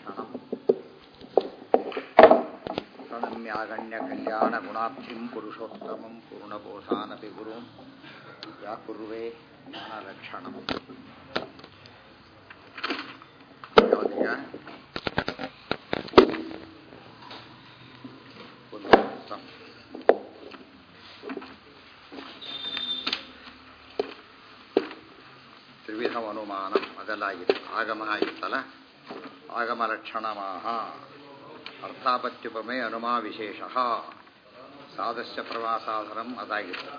ಲಕ್ಷಣಂ ಪ್ರಣಮ್ಯಾಗಣ್ಯ ಕಲ್ಯಾಣ ಗುಣಾಬ್ಧಿಂ ಪುರುಷೋತ್ತಮಂ ಪೂರ್ಣಬೋಧಾನಪಿ ಗುರು ಯಾ ಕುರ್ವೇ ಜ್ಞಾನಲಕ್ಷಣಂ ಯಾವುದೀಗ ಪುನರುಕ್ತಂ. ತ್ರಿವಿಧಂ ಅನುಮಾನ ಅದೆಲ್ಲ ಆಗಿತ್ತು ಆಗಮ ಆಗಿತ್ತಲ್ಲ ಆಗಮ ಲಕ್ಷಣಮಾಹ ಅರ್ಥಾಪತ್ಯುಪಮೆ ಅನುಮಾ ವಿಶೇಷ ಸಾದಸ್ಯ ಪ್ರವಾಸಾಧನಂ ಅದಾಗಿತ್ತು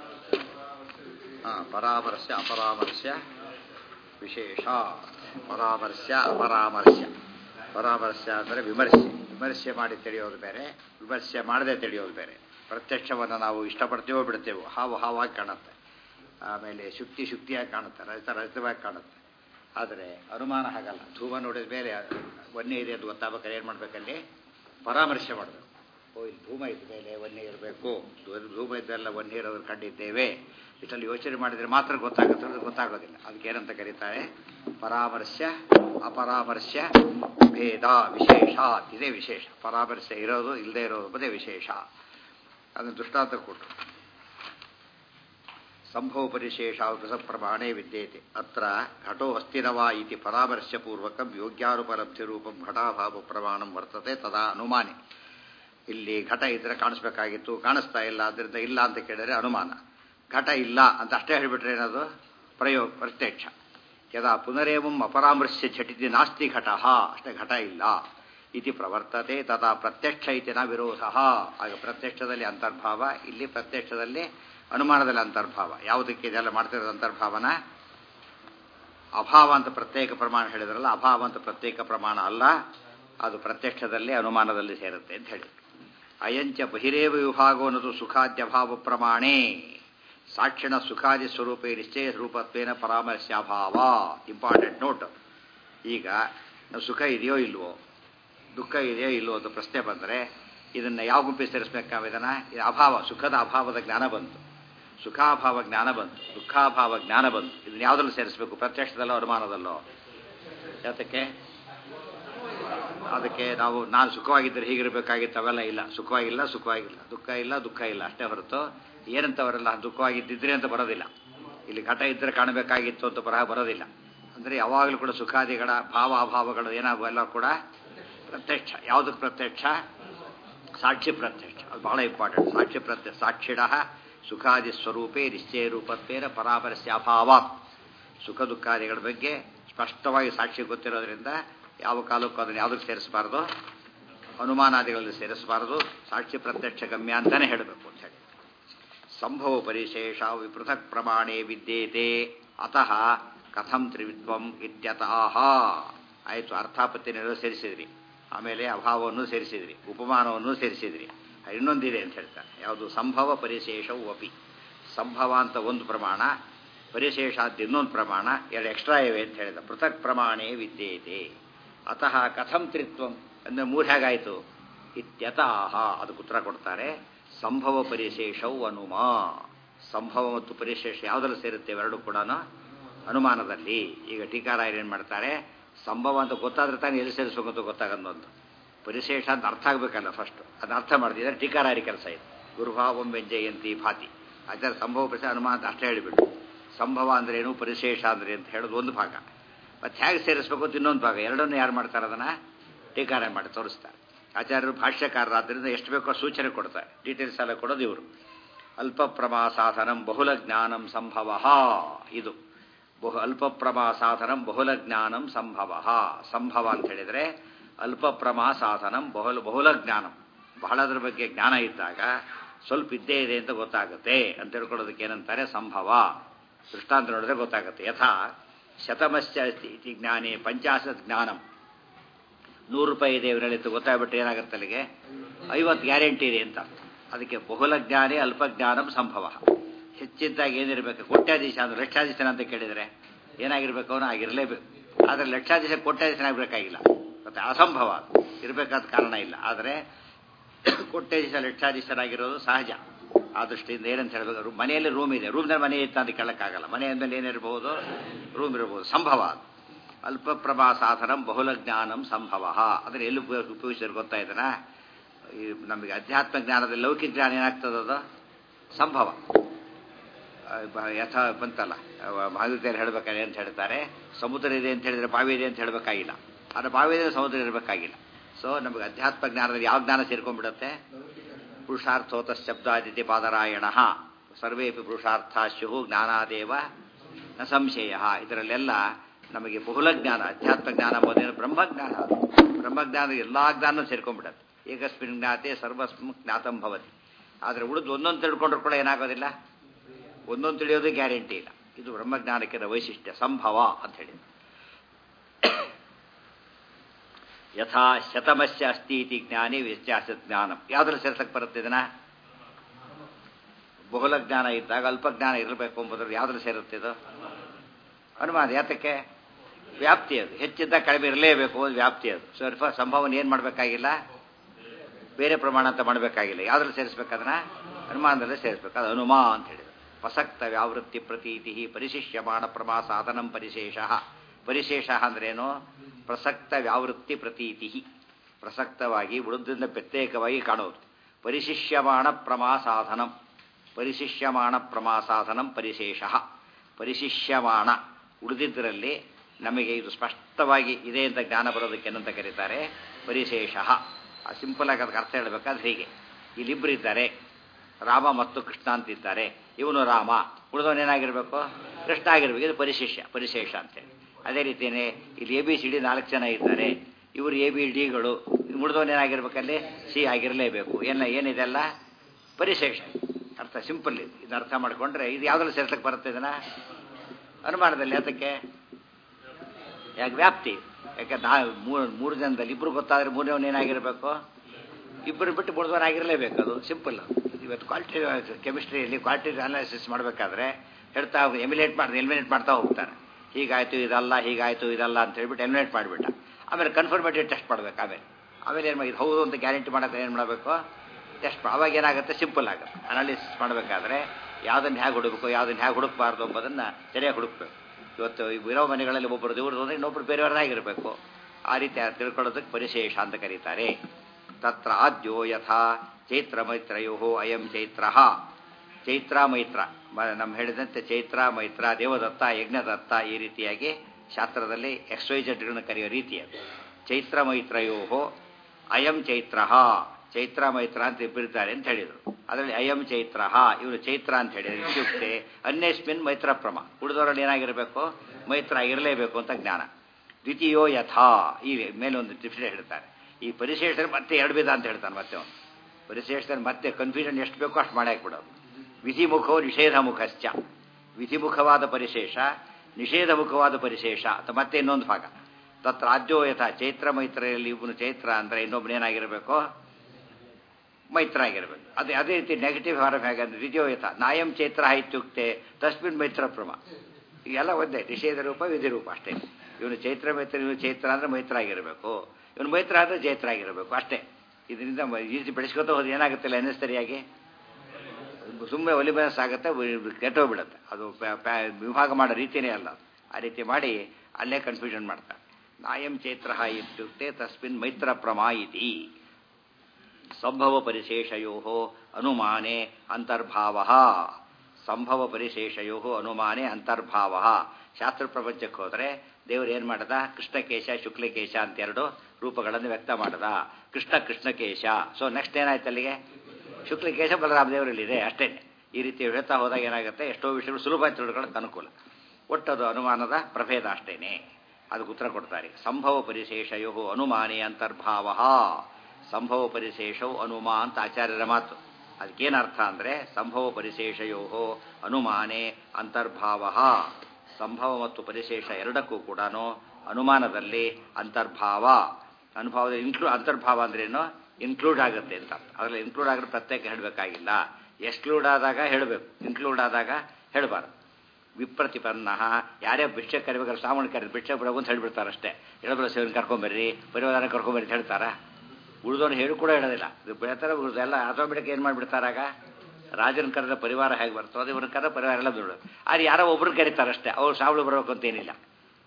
ಹಾಂ ಪರಾಮರ್ಶ್ಯ ಅಪರಾಮರ್ಶ್ಯ ವಿಶೇಷ ಪರಾಮರ್ಶ್ಯ ಅಪರಾಮರ್ಶ್ಯ ಪರಾಮರ್ಶ್ಯ ಅಂದರೆ ವಿಮರ್ಶೆ ವಿಮರ್ಶೆ ಮಾಡಿ ತಿಳಿಯೋದು ಬೇರೆ ವಿಮರ್ಶೆ ಮಾಡದೆ ತಿಳಿಯೋದು ಬೇರೆ ಪ್ರತ್ಯಕ್ಷವನ್ನು ನಾವು ಇಷ್ಟಪಡ್ತೇವೋ ಬಿಡ್ತೇವೋ ಹಾವು ಹಾವಾಗಿ ಕಾಣುತ್ತೆ ಆಮೇಲೆ ಶುಕ್ತಿ ಶುಕ್ತಿಯಾಗಿ ಕಾಣುತ್ತೆ ರಜತ ರಜತವಾಗಿ ಕಾಣುತ್ತೆ ಆದರೆ ಅನುಮಾನ ಹಾಗಲ್ಲ ಧೂಮ ನೋಡಿದ ಮೇಲೆ ವನ್ಯ ಇದೆ ಅಂತ ಗೊತ್ತಾಗಬೇಕಾದ್ರೆ ಏನು ಮಾಡಬೇಕಲ್ಲಿ ಪರಾಮರ್ಶೆ ಮಾಡಬೇಕು ಓ ಇಲ್ಲಿ ಧೂಮ ಇದ್ದ ಮೇಲೆ ವನ್ಯ ಇರಬೇಕು ಧೂಮ ಇದ್ದೆಲ್ಲ ವನ್ಯ ಇರೋದ್ರ ಕಂಡಿದ್ದೇವೆ ಇಷ್ಟಲ್ಲಿ ಯೋಚನೆ ಮಾಡಿದರೆ ಮಾತ್ರ ಗೊತ್ತಾಗುತ್ತೆ ಅದು ಗೊತ್ತಾಗೋದಿಲ್ಲ ಅದಕ್ಕೆ ಏನಂತ ಕರೀತಾರೆ ಪರಾಮರ್ಶ್ಯ ಅಪರಾಮರ್ಶ್ಯ ಭೇದ ವಿಶೇಷ ಇದೇ ವಿಶೇಷ ಪರಾಮರ್ಶ್ಯ ಇರೋದು ಇಲ್ಲದೆ ಇರೋದು ಬದೇ ವಿಶೇಷ ಅದನ್ನು ದೃಷ್ಟಾಂತ ಕೊಟ್ಟರು ಸಂಭವ ಪರಿಶೇಷ ಪ್ರಮಾಣೇ ವಿದ್ಯೇತೆ ಅತ್ರ ಘಟೋ ಅಸ್ಥಿರವಾ ಇತಿ ಪರಾಮರ್ಶಪೂರ್ವಕಂ ಯೋಗ್ಯಾನುಪಲಬ್ಧಿರೂಪಂ ಘಟಾಭಾವ ಪ್ರಮಾಣಂ ವರ್ತತೆ ತದಾ ಅನುಮಾನಿ ಇಲ್ಲಿ ಘಟ ಇದ್ರೆ ಕಾಣಿಸ್ಬೇಕಾಗಿತ್ತು ಕಾಣಿಸ್ತಾ ಇಲ್ಲ ಅದರಿಂದ ಇಲ್ಲ ಅಂತ ಕೇಳಿದ್ರೆ ಅನುಮಾನ ಘಟ ಇಲ್ಲ ಅಂತ ಅಷ್ಟೇ ಹೇಳಿಬಿಟ್ರೆ ಏನದು ಪ್ರಯೋಗ ಪ್ರತ್ಯಕ್ಷ ಯದಾ ಪುನರೇವಂ ಅಪರಾಮರ್ಶ್ಯ ಝಟಿತಿ ನಾಸ್ತಿ ಘಟ ಅಷ್ಟೇ ಘಟ ಇಲ್ಲ ಇತಿ ಪ್ರವರ್ತತೆ ತದಾ ಪ್ರತ್ಯಕ್ಷ ಇತಿ ನ ವಿರೋಧ ಆಗ ಪ್ರತ್ಯಕ್ಷದಲ್ಲಿ ಅಂತರ್ಭಾವ ಇಲ್ಲಿ ಪ್ರತ್ಯಕ್ಷದಲ್ಲಿ ಅನುಮಾನದಲ್ಲಿ ಅಂತರ್ಭಾವ ಯಾವುದಕ್ಕೆ ಇದೆಲ್ಲ ಮಾಡ್ತಿರೋದು ಅಂತರ್ಭಾವನ ಅಭಾವ ಅಂತ ಪ್ರತ್ಯೇಕ ಪ್ರಮಾಣ ಹೇಳಿದ್ರಲ್ಲ ಅಭಾವ ಅಂತ ಪ್ರತ್ಯೇಕ ಪ್ರಮಾಣ ಅಲ್ಲ ಅದು ಪ್ರತ್ಯಕ್ಷದಲ್ಲಿ ಅನುಮಾನದಲ್ಲಿ ಸೇರುತ್ತೆ ಅಂತ ಹೇಳಿ ಅಯಂಚ ಬಹಿರೇವ ವಿಭಾಗೋ ಅನ್ನೋದು ಸುಖಾದ್ಯಭಾವ ಪ್ರಮಾಣೇ ಸಾಕ್ಷಿಣ ಸುಖಾದಿ ಸ್ವರೂಪೇ ನಿಶ್ಚಯ ರೂಪತ್ವೇನ ಪರಾಮರ್ಶ್ಯಾಭಾವ ಇಂಪಾರ್ಟೆಂಟ್ ನೋಟ್ ಈಗ ನಾವು ಸುಖ ಇದೆಯೋ ಇಲ್ವೋ ದುಃಖ ಇದೆಯೋ ಇಲ್ವೋ ಅಂತ ಪ್ರಶ್ನೆ ಬಂದರೆ ಇದನ್ನು ಯಾವ ಗುಂಪಿಗೆ ಸೇರಿಸ್ಬೇಕಾವ ಇದನ್ನ ಇದು ಅಭಾವ ಸುಖದ ಅಭಾವದ ಜ್ಞಾನ ಬಂತು ಸುಖಾಭಾವ ಜ್ಞಾನ ಬಂತು ದುಃಖಾಭಾವ ಜ್ಞಾನ ಬಂತು ಇದನ್ನ ಯಾವುದ್ರಲ್ಲಿ ಸೇರಿಸಬೇಕು ಪ್ರತ್ಯಕ್ಷದಲ್ಲೋ ಅನುಮಾನದಲ್ಲೋ ಯಾತಕ್ಕೆ ಅದಕ್ಕೆ ನಾವು ನಾನು ಸುಖವಾಗಿದ್ದರೆ ಹೀಗಿರಬೇಕಾಗಿತ್ತು ಅವೆಲ್ಲ ಇಲ್ಲ ಸುಖವಾಗಿಲ್ಲ ಸುಖವಾಗಿಲ್ಲ ದುಃಖ ಇಲ್ಲ ದುಃಖ ಇಲ್ಲ ಅಷ್ಟೇ ಹೊರತು ಏನಂತವರೆಲ್ಲ ದುಃಖವಾಗಿದ್ದಿದ್ರೆ ಅಂತ ಬರೋದಿಲ್ಲ ಇಲ್ಲಿ ಘಟ ಇದ್ದರೆ ಕಾಣಬೇಕಾಗಿತ್ತು ಅಂತ ಬರಹ ಬರೋದಿಲ್ಲ ಅಂದರೆ ಯಾವಾಗಲೂ ಕೂಡ ಸುಖಾದಿಗಳ ಭಾವ ಅಭಾವಗಳು ಏನಾಗುವ ಎಲ್ಲ ಕೂಡ ಪ್ರತ್ಯಕ್ಷ ಯಾವುದಕ್ಕೆ ಪ್ರತ್ಯಕ್ಷ ಸಾಕ್ಷಿ ಪ್ರತ್ಯಕ್ಷ ಅದು ಬಹಳ ಇಂಪಾರ್ಟೆಂಟ್ ಸಾಕ್ಷಿ ಪ್ರತ್ಯಕ್ಷ ಸಾಕ್ಷಿಣ ಸುಖಾದಿ ಸ್ವರೂಪೇ ನಿಶ್ಚಯ ರೂಪತ್ವೇನ ಪರಾಮರ್ಶ್ಯಾಭಾವ ಸುಖ ದುಃಖಾದಿಗಳ ಬಗ್ಗೆ ಸ್ಪಷ್ಟವಾಗಿ ಸಾಕ್ಷಿ ಗೊತ್ತಿರೋದ್ರಿಂದ ಯಾವ ಕಾಲಕ್ಕೂ ಅದನ್ನು ಯಾವುದಕ್ಕೆ ಸೇರಿಸಬಾರ್ದು ಅನುಮಾನಾದಿಗಳಲ್ಲಿ ಸೇರಿಸಬಾರದು ಸಾಕ್ಷಿ ಪ್ರತ್ಯಕ್ಷ ಗಮ್ಯ ಅಂತಾನೆ ಹೇಳಬೇಕು ಅಂತ ಹೇಳಿ ಸಂಭವ ಪರಿಶೇಷ ವಿಪೃಥಕ್ ಪ್ರಮಾಣೇ ವಿದ್ಯೇತೆ ಅತಃ ಕಥಂ ತ್ರಿವಿದ್ವಂ ಇತ್ಯತಃ ಆಯಿತು ಅರ್ಥಾಪತ್ತಿನೆಲ್ಲ ಸೇರಿಸಿದ್ರಿ ಆಮೇಲೆ ಅಭಾವವನ್ನು ಸೇರಿಸಿದ್ರಿ ಉಪಮಾನವನ್ನು ಸೇರಿಸಿದ್ರಿ ಇನ್ನೊಂದಿದೆ ಅಂತ ಹೇಳ್ತಾರೆ ಯಾವುದು ಸಂಭವ ಪರಿಶೇಷವು ಅಪಿ ಸಂಭವ ಅಂತ ಒಂದು ಪ್ರಮಾಣ ಪರಿಶೇಷ ಅಂತ ಇನ್ನೊಂದು ಪ್ರಮಾಣ ಎರಡು ಎಕ್ಸ್ಟ್ರಾ ಇವೆ ಅಂತ ಹೇಳಿದ ಪೃಥಕ್ ಪ್ರಮಾಣೇ ವಿದ್ಯೇತೆ ಅತಃ ಕಥಂ ತ್ರಿತ್ವಂ ಅಂದರೆ ಮೂರು ಹೇಗಾಯಿತು ಇತ್ಯತಃ ಅದಕ್ಕೆ ಉತ್ತರ ಕೊಡ್ತಾರೆ ಸಂಭವ ಪರಿಶೇಷವು ಅನುಮಾ ಸಂಭವ ಮತ್ತು ಪರಿಶೇಷ ಯಾವುದರಲ್ಲಿ ಸೇರುತ್ತೆ ಎರಡು ಕೂಡ ಅನುಮಾನದಲ್ಲಿ ಈಗ ಟೀಕಾರಾಯರು ಏನು ಮಾಡ್ತಾರೆ ಸಂಭವ ಅಂತ ಗೊತ್ತಾದ್ರೆ ತಾನೇ ಎಲ್ಲಿ ಸೇರಿಸ್ಬೇಕು ಅಂತ ಗೊತ್ತಾಗೋದು ಒಂದು ಪರಿಶೇಷ ಅಂತ ಅರ್ಥ ಆಗಬೇಕಲ್ಲ ಫಸ್ಟ್ ಅದನ್ನ ಅರ್ಥ ಮಾಡ್ತಿದ್ರೆ ಟೀಕಾರಾಯರಿ ಕೆಲಸ ಇದೆ ಗುರುಭಾವಂ ವ್ಯಂಜಯಂತಿ ಭಾತಿ ಆಚಾರ ಸಂಭವ ಪರಿಶೇಷ ಅನುಮಾನ ಅಂತ ಅಷ್ಟೇ ಹೇಳಿಬಿಟ್ಟು ಸಂಭವ ಅಂದ್ರೆ ಏನು ಪರಿಶೇಷ ಅಂದ್ರೆ ಅಂತ ಹೇಳೋದು ಒಂದು ಭಾಗ ಮತ್ತೆ ಹೇಗೆ ಸೇರಿಸ್ಬೇಕು ಅಂತ ಇನ್ನೊಂದು ಭಾಗ ಎರಡನ್ನೂ ಯಾರು ಮಾಡ್ತಾರೆ ಅದನ್ನ ಟೀಕಾರ ಮಾಡಿ ತೋರಿಸ್ತಾರೆ ಆಚಾರ್ಯರು ಭಾಷ್ಯಕಾರರಾದ್ರಿಂದ ಎಷ್ಟು ಬೇಕೋ ಸೂಚನೆ ಕೊಡ್ತಾರೆ ಡೀಟೇಲ್ಸ್ ಎಲ್ಲ ಕೊಡೋದು ಇವರು ಅಲ್ಪ ಪ್ರಮಾ ಸಾಧನಂ ಬಹುಲ ಜ್ಞಾನಂ ಸಂಭವ ಇದು ಬಹು ಅಲ್ಪ ಪ್ರಮಾ ಸಾಧನಂ ಬಹುಲ ಜ್ಞಾನಂ ಸಂಭವ ಸಂಭವ ಅಂತ ಹೇಳಿದರೆ ಅಲ್ಪ ಪ್ರಮಾ ಸಾಧನಂ ಬಹುಲ ಬಹುಲ ಜ್ಞಾನಂ ಬಹಳದ್ರ ಬಗ್ಗೆ ಜ್ಞಾನ ಇದ್ದಾಗ ಸ್ವಲ್ಪ ಇದ್ದೇ ಇದೆ ಅಂತ ಗೊತ್ತಾಗುತ್ತೆ ಅಂತ ತಿಳ್ಕೊಳ್ಳೋದಕ್ಕೆ ಏನಂತಾರೆ ಸಂಭವ ದೃಷ್ಟಾಂತ ನೋಡಿದ್ರೆ ಗೊತ್ತಾಗುತ್ತೆ ಯಥಾ ಶತಮಶ್ಚ ಅಸ್ತಿ ಇತಿ ಜ್ಞಾನೇ ಪಂಚಾಶತ್ ಜ್ಞಾನಂ ನೂರು ರೂಪಾಯಿ ಇದೆ ಇವರಲ್ಲಿ ಗೊತ್ತಾಗ್ಬಿಟ್ರೆ ಏನಾಗುತ್ತೆ ಅಲ್ಲಿಗೆ ಐವತ್ತು ಗ್ಯಾರಂಟಿ ಇದೆ ಅಂತ ಅದಕ್ಕೆ ಬಹುಲ ಜ್ಞಾನೇ ಅಲ್ಪ ಜ್ಞಾನಂ ಸಂಭವ ಹೆಚ್ಚಿದ್ದಾಗ ಏನಿರಬೇಕು ಕೋಟ್ಯಾಧೀಶ ಅಂದ್ರೆ ಲಕ್ಷಾಧೀಶನ ಅಂತ ಕೇಳಿದರೆ ಏನಾಗಿರ್ಬೇಕು ಅವನು ಆಗಿರಲೇಬೇಕು ಆದರೆ ಲಕ್ಷಾಧೀಶ ಕೋಟ್ಯಾಧೀಶನಾಗಬೇಕಾಗಿಲ್ಲ ಮತ್ತೆ ಅಸಂಭವ ಇರಬೇಕಾದ ಕಾರಣ ಇಲ್ಲ ಆದರೆ ಕೋಟ್ಯಾಧೀಶ ಲಕ್ಷಾಧೀಶನಾಗಿರೋದು ಸಹಜ ಆ ದೃಷ್ಟಿಯಿಂದ ಏನಂತ ಹೇಳಬೇಕು ಮನೆಯಲ್ಲಿ ರೂಮ್ ಇದೆ ರೂಮ್ನಲ್ಲಿ ಮನೆ ಇತ್ತು ಅಂತ ಕೇಳಕ್ಕಾಗಲ್ಲ ಮನೆ ಅಂದಮೇಲೆ ಏನಿರಬಹುದು ರೂಮ್ ಇರಬಹುದು ಸಂಭವ ಅಲ್ಪ ಪ್ರಭಾ ಸಾಧನಂ ಬಹುಲ ಜ್ಞಾನಂ ಸಂಭವ ಅದನ್ನು ಎಲ್ಲಿ ಉಪಯೋಗ ಉಪಯೋಗಿಸಿದ್ರೆ ಗೊತ್ತಾ ಇದನ್ನ ಈ ನಮಗೆ ಅಧ್ಯಾತ್ಮ ಜ್ಞಾನದ ಲೌಕಿಕ ಜ್ಞಾನ ಏನಾಗ್ತದದು ಸಂಭವ ಆ, ಬ- ಯಥ ಬಂತಲ್ಲ ಮಹಾವೀರ್ಯಲ್ಲಿ ಹೇಳ್ಬೇಕಾದ್ರೆ ಅಂತ ಹೇಳ್ತಾರೆ ಸಮುದ್ರ ಇದೆ ಅಂತ ಹೇಳಿದ್ರೆ ಬಾವಿ ಇದೆ ಅಂತ ಹೇಳಬೇಕಾಗಿಲ್ಲ ಆದರೆ ಬಾವಿ ಇದೆ ಸಮುದ್ರ ಇರಬೇಕಾಗಿಲ್ಲ ಸೊ ನಮಗೆ ಅಧ್ಯಾತ್ಮ ಜ್ಞಾನದಲ್ಲಿ ಯಾವ ಜ್ಞಾನ ಸೇರ್ಕೊಂಡ್ಬಿಡುತ್ತೆ ಪುರುಷಾರ್ಥೋತ ಶಬ್ದಾದಿತಿ ಪಾದರಾಯಣ ಸರ್ವೇಪಿ ಪುರುಷಾರ್ಥ ಸ್ಯು ಜ್ಞಾನಾದೇವ ನ ಸಂಶಯ ಇದರಲ್ಲೆಲ್ಲ ನಮಗೆ ಬಹುಲ ಜ್ಞಾನ ಅಧ್ಯಾತ್ಮ ಜ್ಞಾನ ಮೊದಲಿನ ಬ್ರಹ್ಮಜ್ಞಾನ ಬ್ರಹ್ಮಜ್ಞಾನ ಎಲ್ಲ ಜ್ಞಾನ ಸೇರ್ಕೊಂಡ್ಬಿಡತ್ತೆ ಏಕಸ್ಮಿನ್ ಜ್ಞಾತೆ ಸರ್ವಸ್ಮ ಜ್ಞಾತಂ ಭವತಿ ಆದರೆ ಉಳಿದು ಒಂದೊಂದು ತಿಳ್ಕೊಂಡ್ರು ಕೂಡ ಏನಾಗೋದಿಲ್ಲ ಒಂದೊಂದು ತಿಳಿಯೋದು ಗ್ಯಾರಂಟಿ ಇಲ್ಲ ಇದು ಬ್ರಹ್ಮಜ್ಞಾನಕ್ಕೆ ಇರೋ ವೈಶಿಷ್ಟ್ಯ ಸಂಭವ ಅಂತ ಹೇಳಿ ಯಥಾ ಶತಮಸ್ಯ ಅಸ್ತಿ ಇತಿ ಜ್ಞಾನಿ ವ್ಯತ್ಯಾಸ ಜ್ಞಾನಂ ಯಾವ್ದ್ರಲ್ಲಿ ಸೇರ್ಸಕ್ಕೆ ಬರುತ್ತೆ ಇದನ್ನ ಬಹುಲ ಜ್ಞಾನ ಇದ್ದಾಗ ಅಲ್ಪ ಜ್ಞಾನ ಇರಬೇಕು ಎಂಬುದ್ರಲ್ಲಿ ಯಾವ್ದ್ರಲ್ಲಿ ಸೇರುತ್ತೆ ಇದು ಅನುಮಾನ ಯಾತಕ್ಕೆ ವ್ಯಾಪ್ತಿ ಅದು ಹೆಚ್ಚಿದ್ದಾಗ ಕಡಿಮೆ ಇರಲೇಬೇಕು ಅದು ವ್ಯಾಪ್ತಿ ಅದು ಸ್ವಲ್ಪ ಸಂಭವನ ಏನು ಮಾಡಬೇಕಾಗಿಲ್ಲ ಬೇರೆ ಪ್ರಮಾಣ ಅಂತ ಮಾಡಬೇಕಾಗಿಲ್ಲ ಯಾವ್ದ್ರಲ್ಲಿ ಸೇರಿಸ್ಬೇಕದನ್ನ ಅನುಮಾನದಲ್ಲೇ ಸೇರಿಸ್ಬೇಕು ಅದು ಅನುಮಾ ಅಂತ ಹೇಳಿದ್ರು ಪ್ರಸಕ್ತ ವ್ಯಾವೃತ್ತಿ ಪ್ರತೀತಿ ಪರಿಶಿಷ್ಯಮಾಣ ಪ್ರಮಾ ಸಾಧನಂ ಪರಿಶೇಷ ಪರಿಶೇಷ ಅಂದ್ರೇನು ಪ್ರಸಕ್ತ ವ್ಯಾವೃತ್ತಿ ಪ್ರತೀತಿ ಪ್ರಸಕ್ತವಾಗಿ ಉಳಿದಿಂದ ಪ್ರತ್ಯೇಕವಾಗಿ ಕಾಣೋದು ಪರಿಶಿಷ್ಯಮಾಣ ಪ್ರಮಾ ಸಾಧನಂ ಪರಿಶಿಷ್ಯಮಾಣ ಪ್ರಮಾ ಸಾಧನಂ ಪರಿಶೇಷ ಪರಿಶಿಷ್ಯಮಾಣ ಉಳಿದಿದ್ದರಲ್ಲಿ ನಮಗೆ ಇದು ಸ್ಪಷ್ಟವಾಗಿ ಇದೆ ಅಂತ ಜ್ಞಾನ ಬರೋದಕ್ಕೆ ಏನಂತ ಕರೀತಾರೆ ಪರಿಶೇಷ ಸಿಂಪಲ್ ಆಗಿ ಅದಕ್ಕೆ ಅರ್ಥ ಹೇಳಬೇಕಾದ್ರೆ ಹೀಗೆ ಇಲ್ಲಿಬ್ಬರು ಇದ್ದಾರೆ ರಾಮ ಮತ್ತು ಕೃಷ್ಣ ಅಂತಿದ್ದಾರೆ ಇವನು ರಾಮ ಉಳಿದವನೇನಾಗಿರ್ಬೇಕು ಕೃಷ್ಣ ಆಗಿರ್ಬೇಕು ಇದು ಪರಿಶಿಷ್ಯ ಪರಿಶೇಷ ಅಂತೇಳಿ ಅದೇ ರೀತಿಯೇ ಇಲ್ಲಿ ಎ ಬಿ ಸಿ ಡಿ ನಾಲ್ಕು ಜನ ಇದ್ದಾರೆ ಇವರು ಎ ಬಿ ಡಿಗಳು ಉಳಿದವನೇನಾಗಿರ್ಬೇಕಲ್ಲಿ ಸಿ ಆಗಿರಲೇಬೇಕು ಏನ ಏನಿದೆಲ್ಲ ಪರಿಶೇಷ ಅರ್ಥ ಸಿಂಪಲ್ ಇದು ಇದು ಅರ್ಥ ಮಾಡಿಕೊಂಡ್ರೆ ಇದು ಯಾವ್ದ್ರಲ್ಲಿ ಸೇರ್ಸಕ್ಕೆ ಬರುತ್ತೆ ಇದನ್ನ ಅನುಮಾನದಲ್ಲಿ ಅದಕ್ಕೆ ಯಾಕೆ ವ್ಯಾಪ್ತಿ ಯಾಕೆ ನಾ ಮೂರು ಮೂರು ಜನದಲ್ಲಿ ಇಬ್ಬರು ಗೊತ್ತಾದ್ರೆ ಮೂರನೇವನ್ ಏನಾಗಿರಬೇಕು ಇಬ್ಬರು ಬಿಟ್ಟು ಮೂರ್ದವನ್ ಆಗಿರಲೇಬೇಕು ಅದು ಸಿಂಪಲ್ ಇವತ್ತು ಕ್ವಾಲಿಟಿ ಕೆಮಿಸ್ಟ್ರಿಯಲ್ಲಿ ಕ್ವಾಲಿಟಿ ಅನಾಲಿಸಿಸ್ ಮಾಡಬೇಕಾದ್ರೆ ಹೇಳ್ತಾ ಎಮಿನೇಟ್ ಮಾಡಿ ಎಲಿಮಿನೇಟ್ ಮಾಡ್ತಾ ಹೋಗ್ತಾರೆ ಹೀಗಾಯ್ತು ಇದಲ್ಲ ಹೀಗಾಯ್ತು ಇದಲ್ಲ ಅಂತ ಹೇಳ್ಬಿಟ್ಟು ಎಲಿಮಿನೇಟ್ ಮಾಡಿಬಿಟ್ಟ ಆಮೇಲೆ ಕನ್ಫರ್ಮೇಟರಿ ಟೆಸ್ಟ್ ಮಾಡ್ಬೇಕು ಆಮೇಲೆ ಆಮೇಲೆ ಏನು ಇದು ಹೌದು ಅಂತ ಗ್ಯಾರಂಟಿ ಮಾಡೋಕೆ ಏನು ಮಾಡಬೇಕು ಟೆಸ್ಟ್ ಅವಾಗ ಏನಾಗುತ್ತೆ ಸಿಂಪಲ್ ಆಗುತ್ತೆ ಅನಾಲಿಸಿಸ್ ಮಾಡಬೇಕಾದ್ರೆ ಯಾವುದನ್ನು ಹೇಗೆ ಹುಡುಕಬೇಕು ಯಾವುದನ್ನು ಹೇಗೆ ಹುಡುಕಬಾರ್ದು ಎಂಬುದನ್ನು ಸರಿಯಾಗಿ ಹುಡುಕ್ಬೇಕು ಇವತ್ತು ಇರೋ ಮನೆಗಳಲ್ಲಿ ಒಬ್ಬರು ದೇವ್ರದ್ದು ಅಂದರೆ ಇನ್ನೊಬ್ಬರು ಬೇರೆಯವರಾಗಿರಬೇಕು ಆ ರೀತಿ ತಿಳ್ಕೊಳ್ಳೋದಕ್ಕೆ ಪರಿಶೇಷ ಅಂತ ಕರೀತಾರೆ ತತ್ರ ಆದ್ಯೋ ಯಥಾ ಚೈತ್ರ ಮೈತ್ರಯೋ ಅಯಂ ಚೈತ್ರ ಚೈತ್ರ ಮೈತ್ರ ಮ- ನಮ್ಮ ಹೇಳಿದಂತೆ ಚೈತ್ರ ಮೈತ್ರ ದೇವದತ್ತ ಯಜ್ಞದತ್ತ ಈ ರೀತಿಯಾಗಿ ಶಾಸ್ತ್ರದಲ್ಲಿ ಎಕ್ಸ್ವೈಜೆಡ್ಗಳನ್ನ ಕರೆಯೋ ರೀತಿ ಅದು ಚೈತ್ರ ಮೈತ್ರಯೋ ಅಯಂ ಚೈತ್ರ ಚೈತ್ರ ಮೈತ್ರ ಅಂತ ಇಬ್ಬರಿದ್ದಾರೆ ಅಂತ ಹೇಳಿದರು ಅದರಲ್ಲಿ ಅಯಂ ಚೈತ್ರ ಇವರು ಚೈತ್ರ ಅಂತ ಹೇಳಿದ್ರು ಇತ್ಯುಕ್ತೆ ಅನ್ಯಸ್ಮಿನ್ ಮೈತ್ರ ಪ್ರಮ ಉಳಿದವರಲ್ಲಿ ಏನಾಗಿರಬೇಕು ಮೈತ್ರ ಆಗಿರಲೇಬೇಕು ಅಂತ ಜ್ಞಾನ ದ್ವಿತೀಯೋ ಯಥಾ ಈ ಮೇಲೆ ಒಂದು ಟಿಪ್ಸ್ ಹೇಳ್ತಾರೆ ಈ ಪರಿಶೇಷದಲ್ಲಿ ಮತ್ತೆ ಎರಡು ವಿಧ ಅಂತ ಹೇಳ್ತಾನೆ ಮತ್ತೆ ಅವನು ಪರಿಶೇಷದಲ್ಲಿ ಮತ್ತೆ ಕನ್ಫ್ಯೂಷನ್ ಎಷ್ಟು ಬೇಕೋ ಅಷ್ಟು ಮಾಡಿ ಹಾಕ್ಬಿಡೋದು ವಿಧಿಮುಖೋ ನಿಷೇಧ ಮುಖಶ್ಚ ವಿಧಿಮುಖವಾದ ಪರಿಶೇಷ ನಿಷೇಧ ಮುಖವಾದ ಪರಿಶೇಷ ಅಂತ ಮತ್ತೆ ಇನ್ನೊಂದು ಭಾಗ ತತ್ರ ರಾಜ್ಯೋ ಯಥ ಚೈತ್ರ ಮೈತ್ರೆಯಲ್ಲಿ ಇವನು ಚೈತ್ರ ಅಂದರೆ ಇನ್ನೊಬ್ಬನೇನಾಗಿರಬೇಕು ಮೈತ್ರ ಆಗಿರಬೇಕು ಅದೇ ಅದೇ ರೀತಿ ನೆಗೆಟಿವ್ ಫಾರಮ್ ಹೇಗಂದ್ರೆ ದ್ವಿತೀಯೋ ಯಥ ನಾಯಂ ಚೈತ್ರ ಇತ್ಯುಕ್ತೆ ತಸ್ಮಿನ್ ಮೈತ್ರ ಪ್ರಮ ಎಲ್ಲ ಒಂದೇ ನಿಷೇಧ ರೂಪ ವಿಧಿ ರೂಪ ಅಷ್ಟೇ ಇವನು ಚೈತ್ರ ಮೈತ್ರ ಇವನು ಚೈತ್ರ ಅಂದ್ರೆ ಮೈತ್ರ ಆಗಿರಬೇಕು ಇವನು ಮೈತ್ರ ಅಂದ್ರೆ ಚೈತ್ರ ಆಗಿರಬೇಕು ಅಷ್ಟೇ ಇದರಿಂದ ಈಸಿ ಬೆಳೆಸ್ಕೊತ ಹೋದ್ರೆ ಏನಾಗುತ್ತಿಲ್ಲ ಎನ್ನೆಸ್ತರಿಯಾಗಿ ಸುಮ್ಮನೆ ಒಲಿಬೆನಸ್ ಆಗುತ್ತೆ ಕೆಟ್ಟೋಗ್ಬಿಡುತ್ತೆ ಅದು ಪ್ಯಾ- ಪ್ಯಾ- ವಿಭಾಗ ಮಾಡೋ ರೀತಿಯೇ ಅಲ್ಲ ಅದು. ಆ ರೀತಿ ಮಾಡಿ ಅಲ್ಲೇ ಕನ್ಫ್ಯೂಷನ್ ಮಾಡ್ತಾರೆ ನಾಯಂ ಚೈತ್ರ ಇತ್ಯುಕ್ತೆ ತಸ್ಮಿನ್ ಮೈತ್ರ ಪ್ರಮಾ ಇತಿ ಸಂಭವ ಪರಿಶೇಷಯೋ ಅನುಮಾನೆ ಅಂತರ್ಭಾವ ಸಂಭವ ಪರಿಶೇಷಯೋ ಅನುಮಾನೆ ಅಂತರ್ಭಾವ ಶಾಸ್ತ್ರ ಪ್ರಪಂಚಕ್ಕೆ ಹೋದರೆ ದೇವರು ಏನು ಮಾಡದ ಕೃಷ್ಣಕೇಶ ಶುಕ್ಲಕೇಶ ಅಂತ ಎರಡು ರೂಪಗಳನ್ನು ವ್ಯಕ್ತ ಮಾಡದ ಕೃಷ್ಣ ಕೃಷ್ಣಕೇಶ ಸೊ ನೆಕ್ಸ್ಟ್ ಏನಾಯ್ತು ಅಲ್ಲಿಗೆ ಶುಕ್ಲಕೇಶ ಬಲರಾಮ ದೇವರಲ್ಲಿದೆ ಅಷ್ಟೇ ಈ ರೀತಿ ಹೇಳ್ತಾ ಹೋದಾಗ ಏನಾಗುತ್ತೆ ಎಷ್ಟೋ ವಿಷಯಗಳು ಸುಲಭ ತಿಳ್ಕೊಳ್ಳೋಕೆ ಅನುಕೂಲ ಒಟ್ಟದು ಅನುಮಾನದ ಪ್ರಭೇದ ಅಷ್ಟೇನೆ ಅದಕ್ಕೆ ಉತ್ತರ ಕೊಡ್ತಾರೆ ಸಂಭವ ಪರಿಶೇಷಯೋ ಅನುಮಾನಿ ಅಂತರ್ಭಾವ ಸಂಭವ ಪರಿಶೇಷವು ಅನುಮಾ ಅಂತ ಆಚಾರ್ಯರ ಮಾತು ಅದಕ್ಕೇನು ಅರ್ಥ ಅಂದರೆ ಸಂಭವ ಪರಿಶೇಷಯೋ ಅನುಮಾನೆ ಅಂತರ್ಭಾವ ಸಂಭವ ಮತ್ತು ಪರಿಶೇಷ ಎರಡಕ್ಕೂ ಕೂಡ ಅನುಮಾನದಲ್ಲಿ ಅಂತರ್ಭಾವ ಅನುಭವದ ಇನ್ಕ್ಲೂ ಅಂತರ್ಭಾವ ಅಂದ್ರೇನು ಇನ್ಕ್ಲೂಡ್ ಆಗುತ್ತೆ ಅಂತ ಅದರಲ್ಲಿ ಇನ್ಕ್ಲೂಡ್ ಆಗಿರೋ ಪ್ರತ್ಯೇಕ ಹೇಳಬೇಕಾಗಿಲ್ಲ ಎಕ್ಸ್ಕ್ಲೂಡ್ ಆದಾಗ ಹೇಳಬೇಕು ಇನ್ಕ್ಲೂಡ್ ಆದಾಗ ಹೇಳಬಾರ್ದು ವಿಪ್ರತಿಪನ್ನ ಯಾರೇ ಭಿಕ್ಷೆ ಕರಿಬೇಕಾದ್ರೆ ಸಾಮಾನ್ಯ ಕರಿ ಭಿಕ್ಷೆ ಬಿಡೋದು ಅಂತ ಹೇಳ್ಬಿಡ್ತಾರೆ ಅಷ್ಟೇ ಹೇಳಬಲ್ಲ ಸೇವನ್ ಕರ್ಕೊಂಬರ್ರಿ ಪರಿವಾರ ಕರ್ಕೊಂಬರ್ರಿ ಅಂತ ಹೇಳ್ತಾರ ಉಳಿದವ್ರು ಹೇಳಿ ಕೂಡ ಹೇಳೋದಿಲ್ಲ ಇದು ಬೆಳತಾರೆ ಎಲ್ಲ ಆಟೋಮೆಟಿಕ್ ಏನು ಮಾಡಿಬಿಡ್ತಾರಾಗ ರಾಜನ ಕರೆದ ಪರಿವಾರ ಹೇಗೆ ಬರ್ತೋ ಅದು ಇವ್ರನ್ನ ಕರೆದ ಪರಿವಾರ ಎಲ್ಲ ದುಡ್ಡು ಆದ್ರೆ ಯಾರೋ ಒಬ್ರು ಕರೀತಾರೆ ಅಷ್ಟೇ ಅವ್ರು ಸಾವಳು ಬರಬೇಕು ಅಂತ ಏನಿಲ್ಲ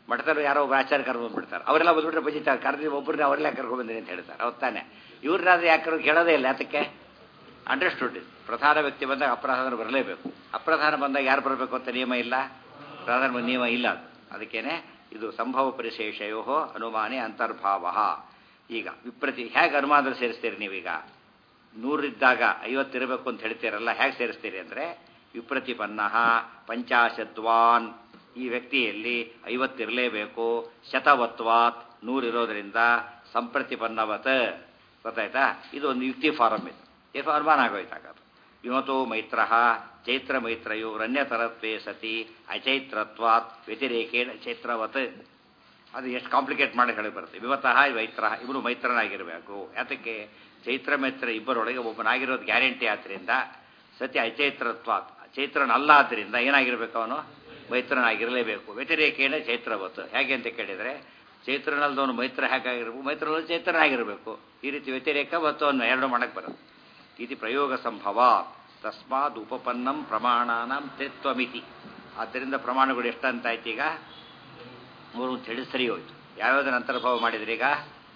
ಮಠದಲ್ಲಿ ಯಾರೋ ಒಬ್ಬ ಆಚಾರ್ಯ ಕರ್ಕೊಂಡು ಬಂದ್ಬಿಡ್ತಾರೆ ಅವರೆಲ್ಲ ಬಂದ್ಬಿಟ್ರೆ ಬಜಿತಾರೆ ಕರೆದಿ ಒಬ್ಬರನ್ನ ಅವರೆಲ್ಲ ಕರ್ಕೊಂಡು ಬಂದಿರಿ ಅಂತ ಹೇಳ್ತಾರೆ ಅವ್ರು ತಾನೆ ಇವ್ರನ್ನಾದ್ರೆ ಯಾಕೆ ಕೇಳೋದೇ ಇಲ್ಲ ಅದಕ್ಕೆ ಅಂಡರ್ಸ್ಟುಡ್ ಪ್ರಧಾನ ವ್ಯಕ್ತಿ ಬಂದಾಗ ಅಪ್ರಧಾನ ಬರಲೇಬೇಕು ಅಪ್ರಧಾನ ಬಂದಾಗ ಯಾರು ಬರಬೇಕು ಅಂತ ನಿಯಮ ಇಲ್ಲ ಪ್ರಧಾನ ನಿಯಮ ಇಲ್ಲ ಅದು ಅದಕ್ಕೇನೆ ಇದು ಸಂಭವ ಪರಿಶೇಷಯೋ ಅನುಮಾನಿ ಅಂತರ್ಭಾವ ಈಗ ವಿಪ್ರತಿ ಹೇಗೆ ಅನುಮಾನದಲ್ಲಿ ಸೇರಿಸ್ತೀರಿ ನೀವೀಗ ನೂರಿದ್ದಾಗ ಐವತ್ತಿರಬೇಕು ಅಂತ ಹೇಳ್ತೀರಲ್ಲ ಹೇಗೆ ಸೇರಿಸ್ತೀರಿ ಅಂದರೆ ವಿಪ್ರತಿಪನ್ನ ಪಂಚಾಶತ್ವಾನ್ ಈ ವ್ಯಕ್ತಿಯಲ್ಲಿ ಐವತ್ತಿರಲೇಬೇಕು ಶತವತ್ವಾತ್ ನೂರಿರೋದ್ರಿಂದ ಸಂಪ್ರತಿಪನ್ನವತ್ ಗೊತ್ತಾಯ್ತಾ ಇದು ಒಂದು ಯುಕ್ತಿ ಫಾರಮ್ ಇದು ಇದು ಅನುಮಾನ ಆಗೋಯ್ತಾಗದು ವಿಮತೋ ಮೈತ್ರ ಚೈತ್ರ ಮೈತ್ರಯೋ ರಣ್ಯತರತ್ವೇ ಸತಿ ಅಚೈತ್ರತ್ವಾತ್ ವ್ಯತಿರೇಕೇಣ ಚೈತ್ರವತ್ ಅದು ಎಷ್ಟು ಕಾಂಪ್ಲಿಕೇಟ್ ಮಾಡಿ ಹೇಳಿ ಬರುತ್ತೆ ವಿಮತಃ ಮೈತ್ರ ಇಬ್ಬರು ಮೈತ್ರನಾಗಿರಬೇಕು ಯಾತಕ್ಕೆ ಚೈತ್ರ ಮೈತ್ರ ಇಬ್ಬರೊಳಗೆ ಒಬ್ಬನಾಗಿರೋದು ಗ್ಯಾರಂಟಿ ಆದ್ದರಿಂದ ಸತಿ ಅಚೈತ್ರತ್ವಾತ್ ಚೈತ್ರನಲ್ಲ ಆದ್ದರಿಂದ ಏನಾಗಿರ್ಬೇಕು ಅವನು ಮೈತ್ರನಾಗಿರಲೇಬೇಕು ವ್ಯತಿರೇಕೇಣ ಚೈತ್ರವತ್ ಹೇಗೆ ಅಂತ ಕೇಳಿದರೆ ಚೈತ್ರನಲ್ದವನು ಮೈತ್ರ ಹೇಗಾಗಿರ್ಬೇಕು ಮೈತ್ರನಲ್ಲಿ ಚೈತ್ರನಾಗಿರಬೇಕು ಈ ರೀತಿ ವ್ಯತಿರೇಕ ಮತ್ತು ಅವನು ಎರಡು ಮಾಡಕ್ಕೆ ಬರೋದು ಇದು ಪ್ರಯೋಗ ಸಂಭವ ತಸ್ಮಾತ್ ಉಪಪನ್ನಂ ಪ್ರಮಾಣಾನಂ ತ್ರಿತ್ವಮಿತಿ ಆದ್ದರಿಂದ ಪ್ರಮಾಣಗಳು ಎಷ್ಟಂತಾಯ್ತು ಈಗ ಮೂರು ಅಂತ ಹೇಳಿ ಸರಿ ಹೋಯ್ತು ಯಾವ್ಯಾವ್ದನ್ನ ಅಂತರ್ಭಾವ ಮಾಡಿದ್ರಿ ಈಗ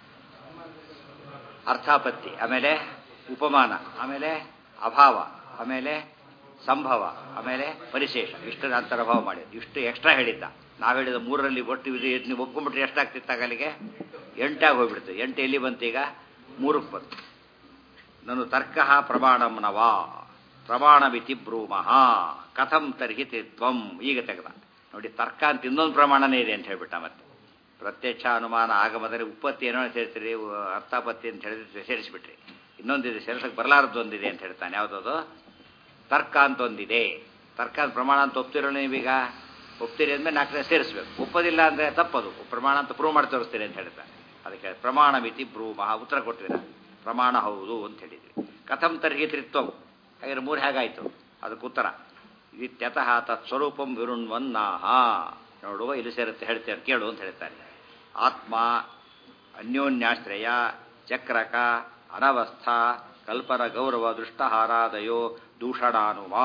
ಅರ್ಥಾಪತ್ತಿ ಆಮೇಲೆ ಉಪಮಾನ ಆಮೇಲೆ ಅಭಾವ ಆಮೇಲೆ ಸಂಭವ ಆಮೇಲೆ ಪರಿಶೇಷ ಇಷ್ಟರ ಅಂತರ್ಭಾವ ಮಾಡಿದ್ದು ಇಷ್ಟು ಎಕ್ಸ್ಟ್ರಾ ಹೇಳಿದ್ದ ನಾವು ಹೇಳಿದ ಮೂರರಲ್ಲಿ ಒಟ್ಟು ಇದು ನೀವು ಒಪ್ಕೊಂಡ್ಬಿಟ್ರೆ ಎಷ್ಟಾಗ್ತಿತ್ತು ಅಲ್ಲಿಗೆ ಎಂಟಾಗಿ ಹೋಗ್ಬಿಡ್ತು ಎಂಟು ಎಲ್ಲಿ ಬಂತು ಈಗ ಮೂರಕ್ಕೆ ಬಂತು ನಾನು ತರ್ಕ ಪ್ರಮಾಣಂನವಾ ಪ್ರಮಾಣವಿತಿ ಬ್ರೂಮಃ ಕಥಂ ತರ್ಹಿ ತ್ವಂ ಈಗ ತೆಗೆದ ನೋಡಿ ತರ್ಕ ಅಂತ ಇನ್ನೊಂದು ಪ್ರಮಾಣನೇ ಇದೆ ಅಂತ ಹೇಳ್ಬಿಟ್ಟ ಮತ್ತೆ ಪ್ರತ್ಯಕ್ಷ ಅನುಮಾನ ಆಗಮದಲ್ಲಿ ಉತ್ಪತ್ತಿ ಏನೋ ಸೇರಿಸ್ರಿ ಅರ್ಥಾಪತ್ತಿ ಅಂತ ಹೇಳಿದ್ರೆ ಸೇರಿಸ್ಬಿಟ್ರಿ ಇನ್ನೊಂದಿದೆ ಸೇರಿಸಕ್ಕೆ ಬರಲಾರದ್ದು ಒಂದಿದೆ ಅಂತ ಹೇಳ್ತಾನೆ ಯಾವುದದು ತರ್ಕ ಅಂತ ಒಂದಿದೆ ತರ್ಕ ಅಂತ ಪ್ರಮಾಣ ಅಂತ ಒಪ್ತಿರೋ ನೀವೀಗ ಒಪ್ತೀರಿ ಅಂದ್ಮೇಲೆ ನಾಲ್ಕನೇ ಸೇರಿಸ್ಬೇಕು ಒಪ್ಪೋದಿಲ್ಲ ಅಂದರೆ ತಪ್ಪದು ಪ್ರಮಾಣ ಅಂತ ಪ್ರೂವ್ ಮಾಡಿ ತೋರಿಸ್ತೀರಿ ಅಂತ ಹೇಳ್ತಾರೆ ಅದಕ್ಕೆ ಪ್ರಮಾಣ ಮಿತಿ ಬ್ರೂಮಃ ಉತ್ತರ ಕೊಟ್ಟಿದ್ದೀರ ಪ್ರಮಾಣ ಹೌದು ಅಂತ ಹೇಳಿದ್ವಿ ಕಥಂ ತರ್ಹಿ ತ್ರಿತ್ವಂ ಹಾಗಾದ್ರೆ ಮೂರು ಹೇಗಾಯಿತು ಅದಕ್ಕೆ ಉತ್ತರ ಇತ್ಯತಃ ತತ್ಸ್ವರೂಪಂ ವಿರುಣ್ವನ್ನಾಹ ನೋಡುವ ಇಲ್ಲಿ ಸೇರುತ್ತೆ ಹೇಳ್ತೇವೆ ಕೇಳು ಅಂತ ಹೇಳ್ತಾರೆ ಆತ್ಮ ಅನ್ಯೋನ್ಯಾಶ್ರಯ ಚಕ್ರಕ ಅನವಸ್ಥಾ ಕಲ್ಪನ ಗೌರವ ದೃಷ್ಟಹಾರಾದಯೋ ದೂಷಣಾನುವಾ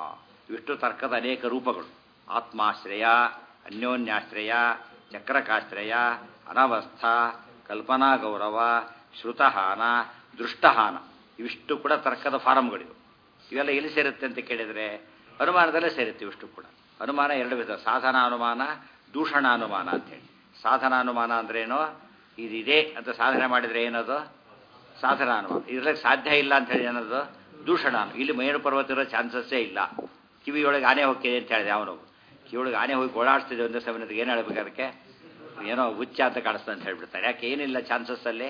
ಇಷ್ಟು ತರ್ಕದ ಅನೇಕ ರೂಪಗಳು ಆತ್ಮಾಶ್ರಯ ಅನ್ಯೋನ್ಯಾಶ್ರಯ ಚಕ್ರಕಾಶ್ರಯ ಅನವಸ್ಥಾ ಕಲ್ಪನಾ ಗೌರವ ಶ್ರುತಹಾನ ದೃಷ್ಟಹಾನ ಇವಿಷ್ಟು ಕೂಡ ತರ್ಕದ ಫಾರಮ್ಗಳಿವು ಇವೆಲ್ಲ ಎಲ್ಲಿ ಸೇರುತ್ತೆ ಅಂತ ಕೇಳಿದರೆ ಅನುಮಾನದಲ್ಲೇ ಸೇರುತ್ತೆ ಇವಿಷ್ಟು ಕೂಡ ಅನುಮಾನ ಎರಡು ವಿಧ ಸಾಧನ ಅನುಮಾನ ದೂಷಣ ಅನುಮಾನ ಅಂತೇಳಿ ಸಾಧನ ಅನುಮಾನ ಅಂದ್ರೇನು ಇದಿದೆ ಅಂತ ಸಾಧನೆ ಮಾಡಿದರೆ ಏನದು ಸಾಧನ ಅನುಮಾನ ಇದ್ರಲ್ಲಿ ಸಾಧ್ಯ ಇಲ್ಲ ಅಂತ ಹೇಳಿ ಏನದು ದೂಷಣ ಇಲ್ಲಿ ಮೇರು ಪರ್ವತ ಇರೋ ಚಾನ್ಸಸ್ಸೇ ಇಲ್ಲ ಕಿವಿಯೊಳಗೆ ಆನೆ ಹೋಗ್ತಿದೆ ಅಂತ ಹೇಳಿದೆ ಅವನು ಕಿವಿಯೊಳಗೆ ಆನೆ ಹೋಗಿ ಓಡಾಡ್ತಿದೆ ಒಂದೇ ಸಮಯದಲ್ಲಿ ಏನು ಹೇಳ್ಬೇಕು ಅದಕ್ಕೆ ಏನೋ ಹುಚ್ಚ ಅಂತ ಕಾಣಿಸ್ತದೆ ಅಂತ ಹೇಳ್ಬಿಡ್ತಾರೆ ಯಾಕೆ ಏನಿಲ್ಲ ಚಾನ್ಸಸ್ಸಲ್ಲಿ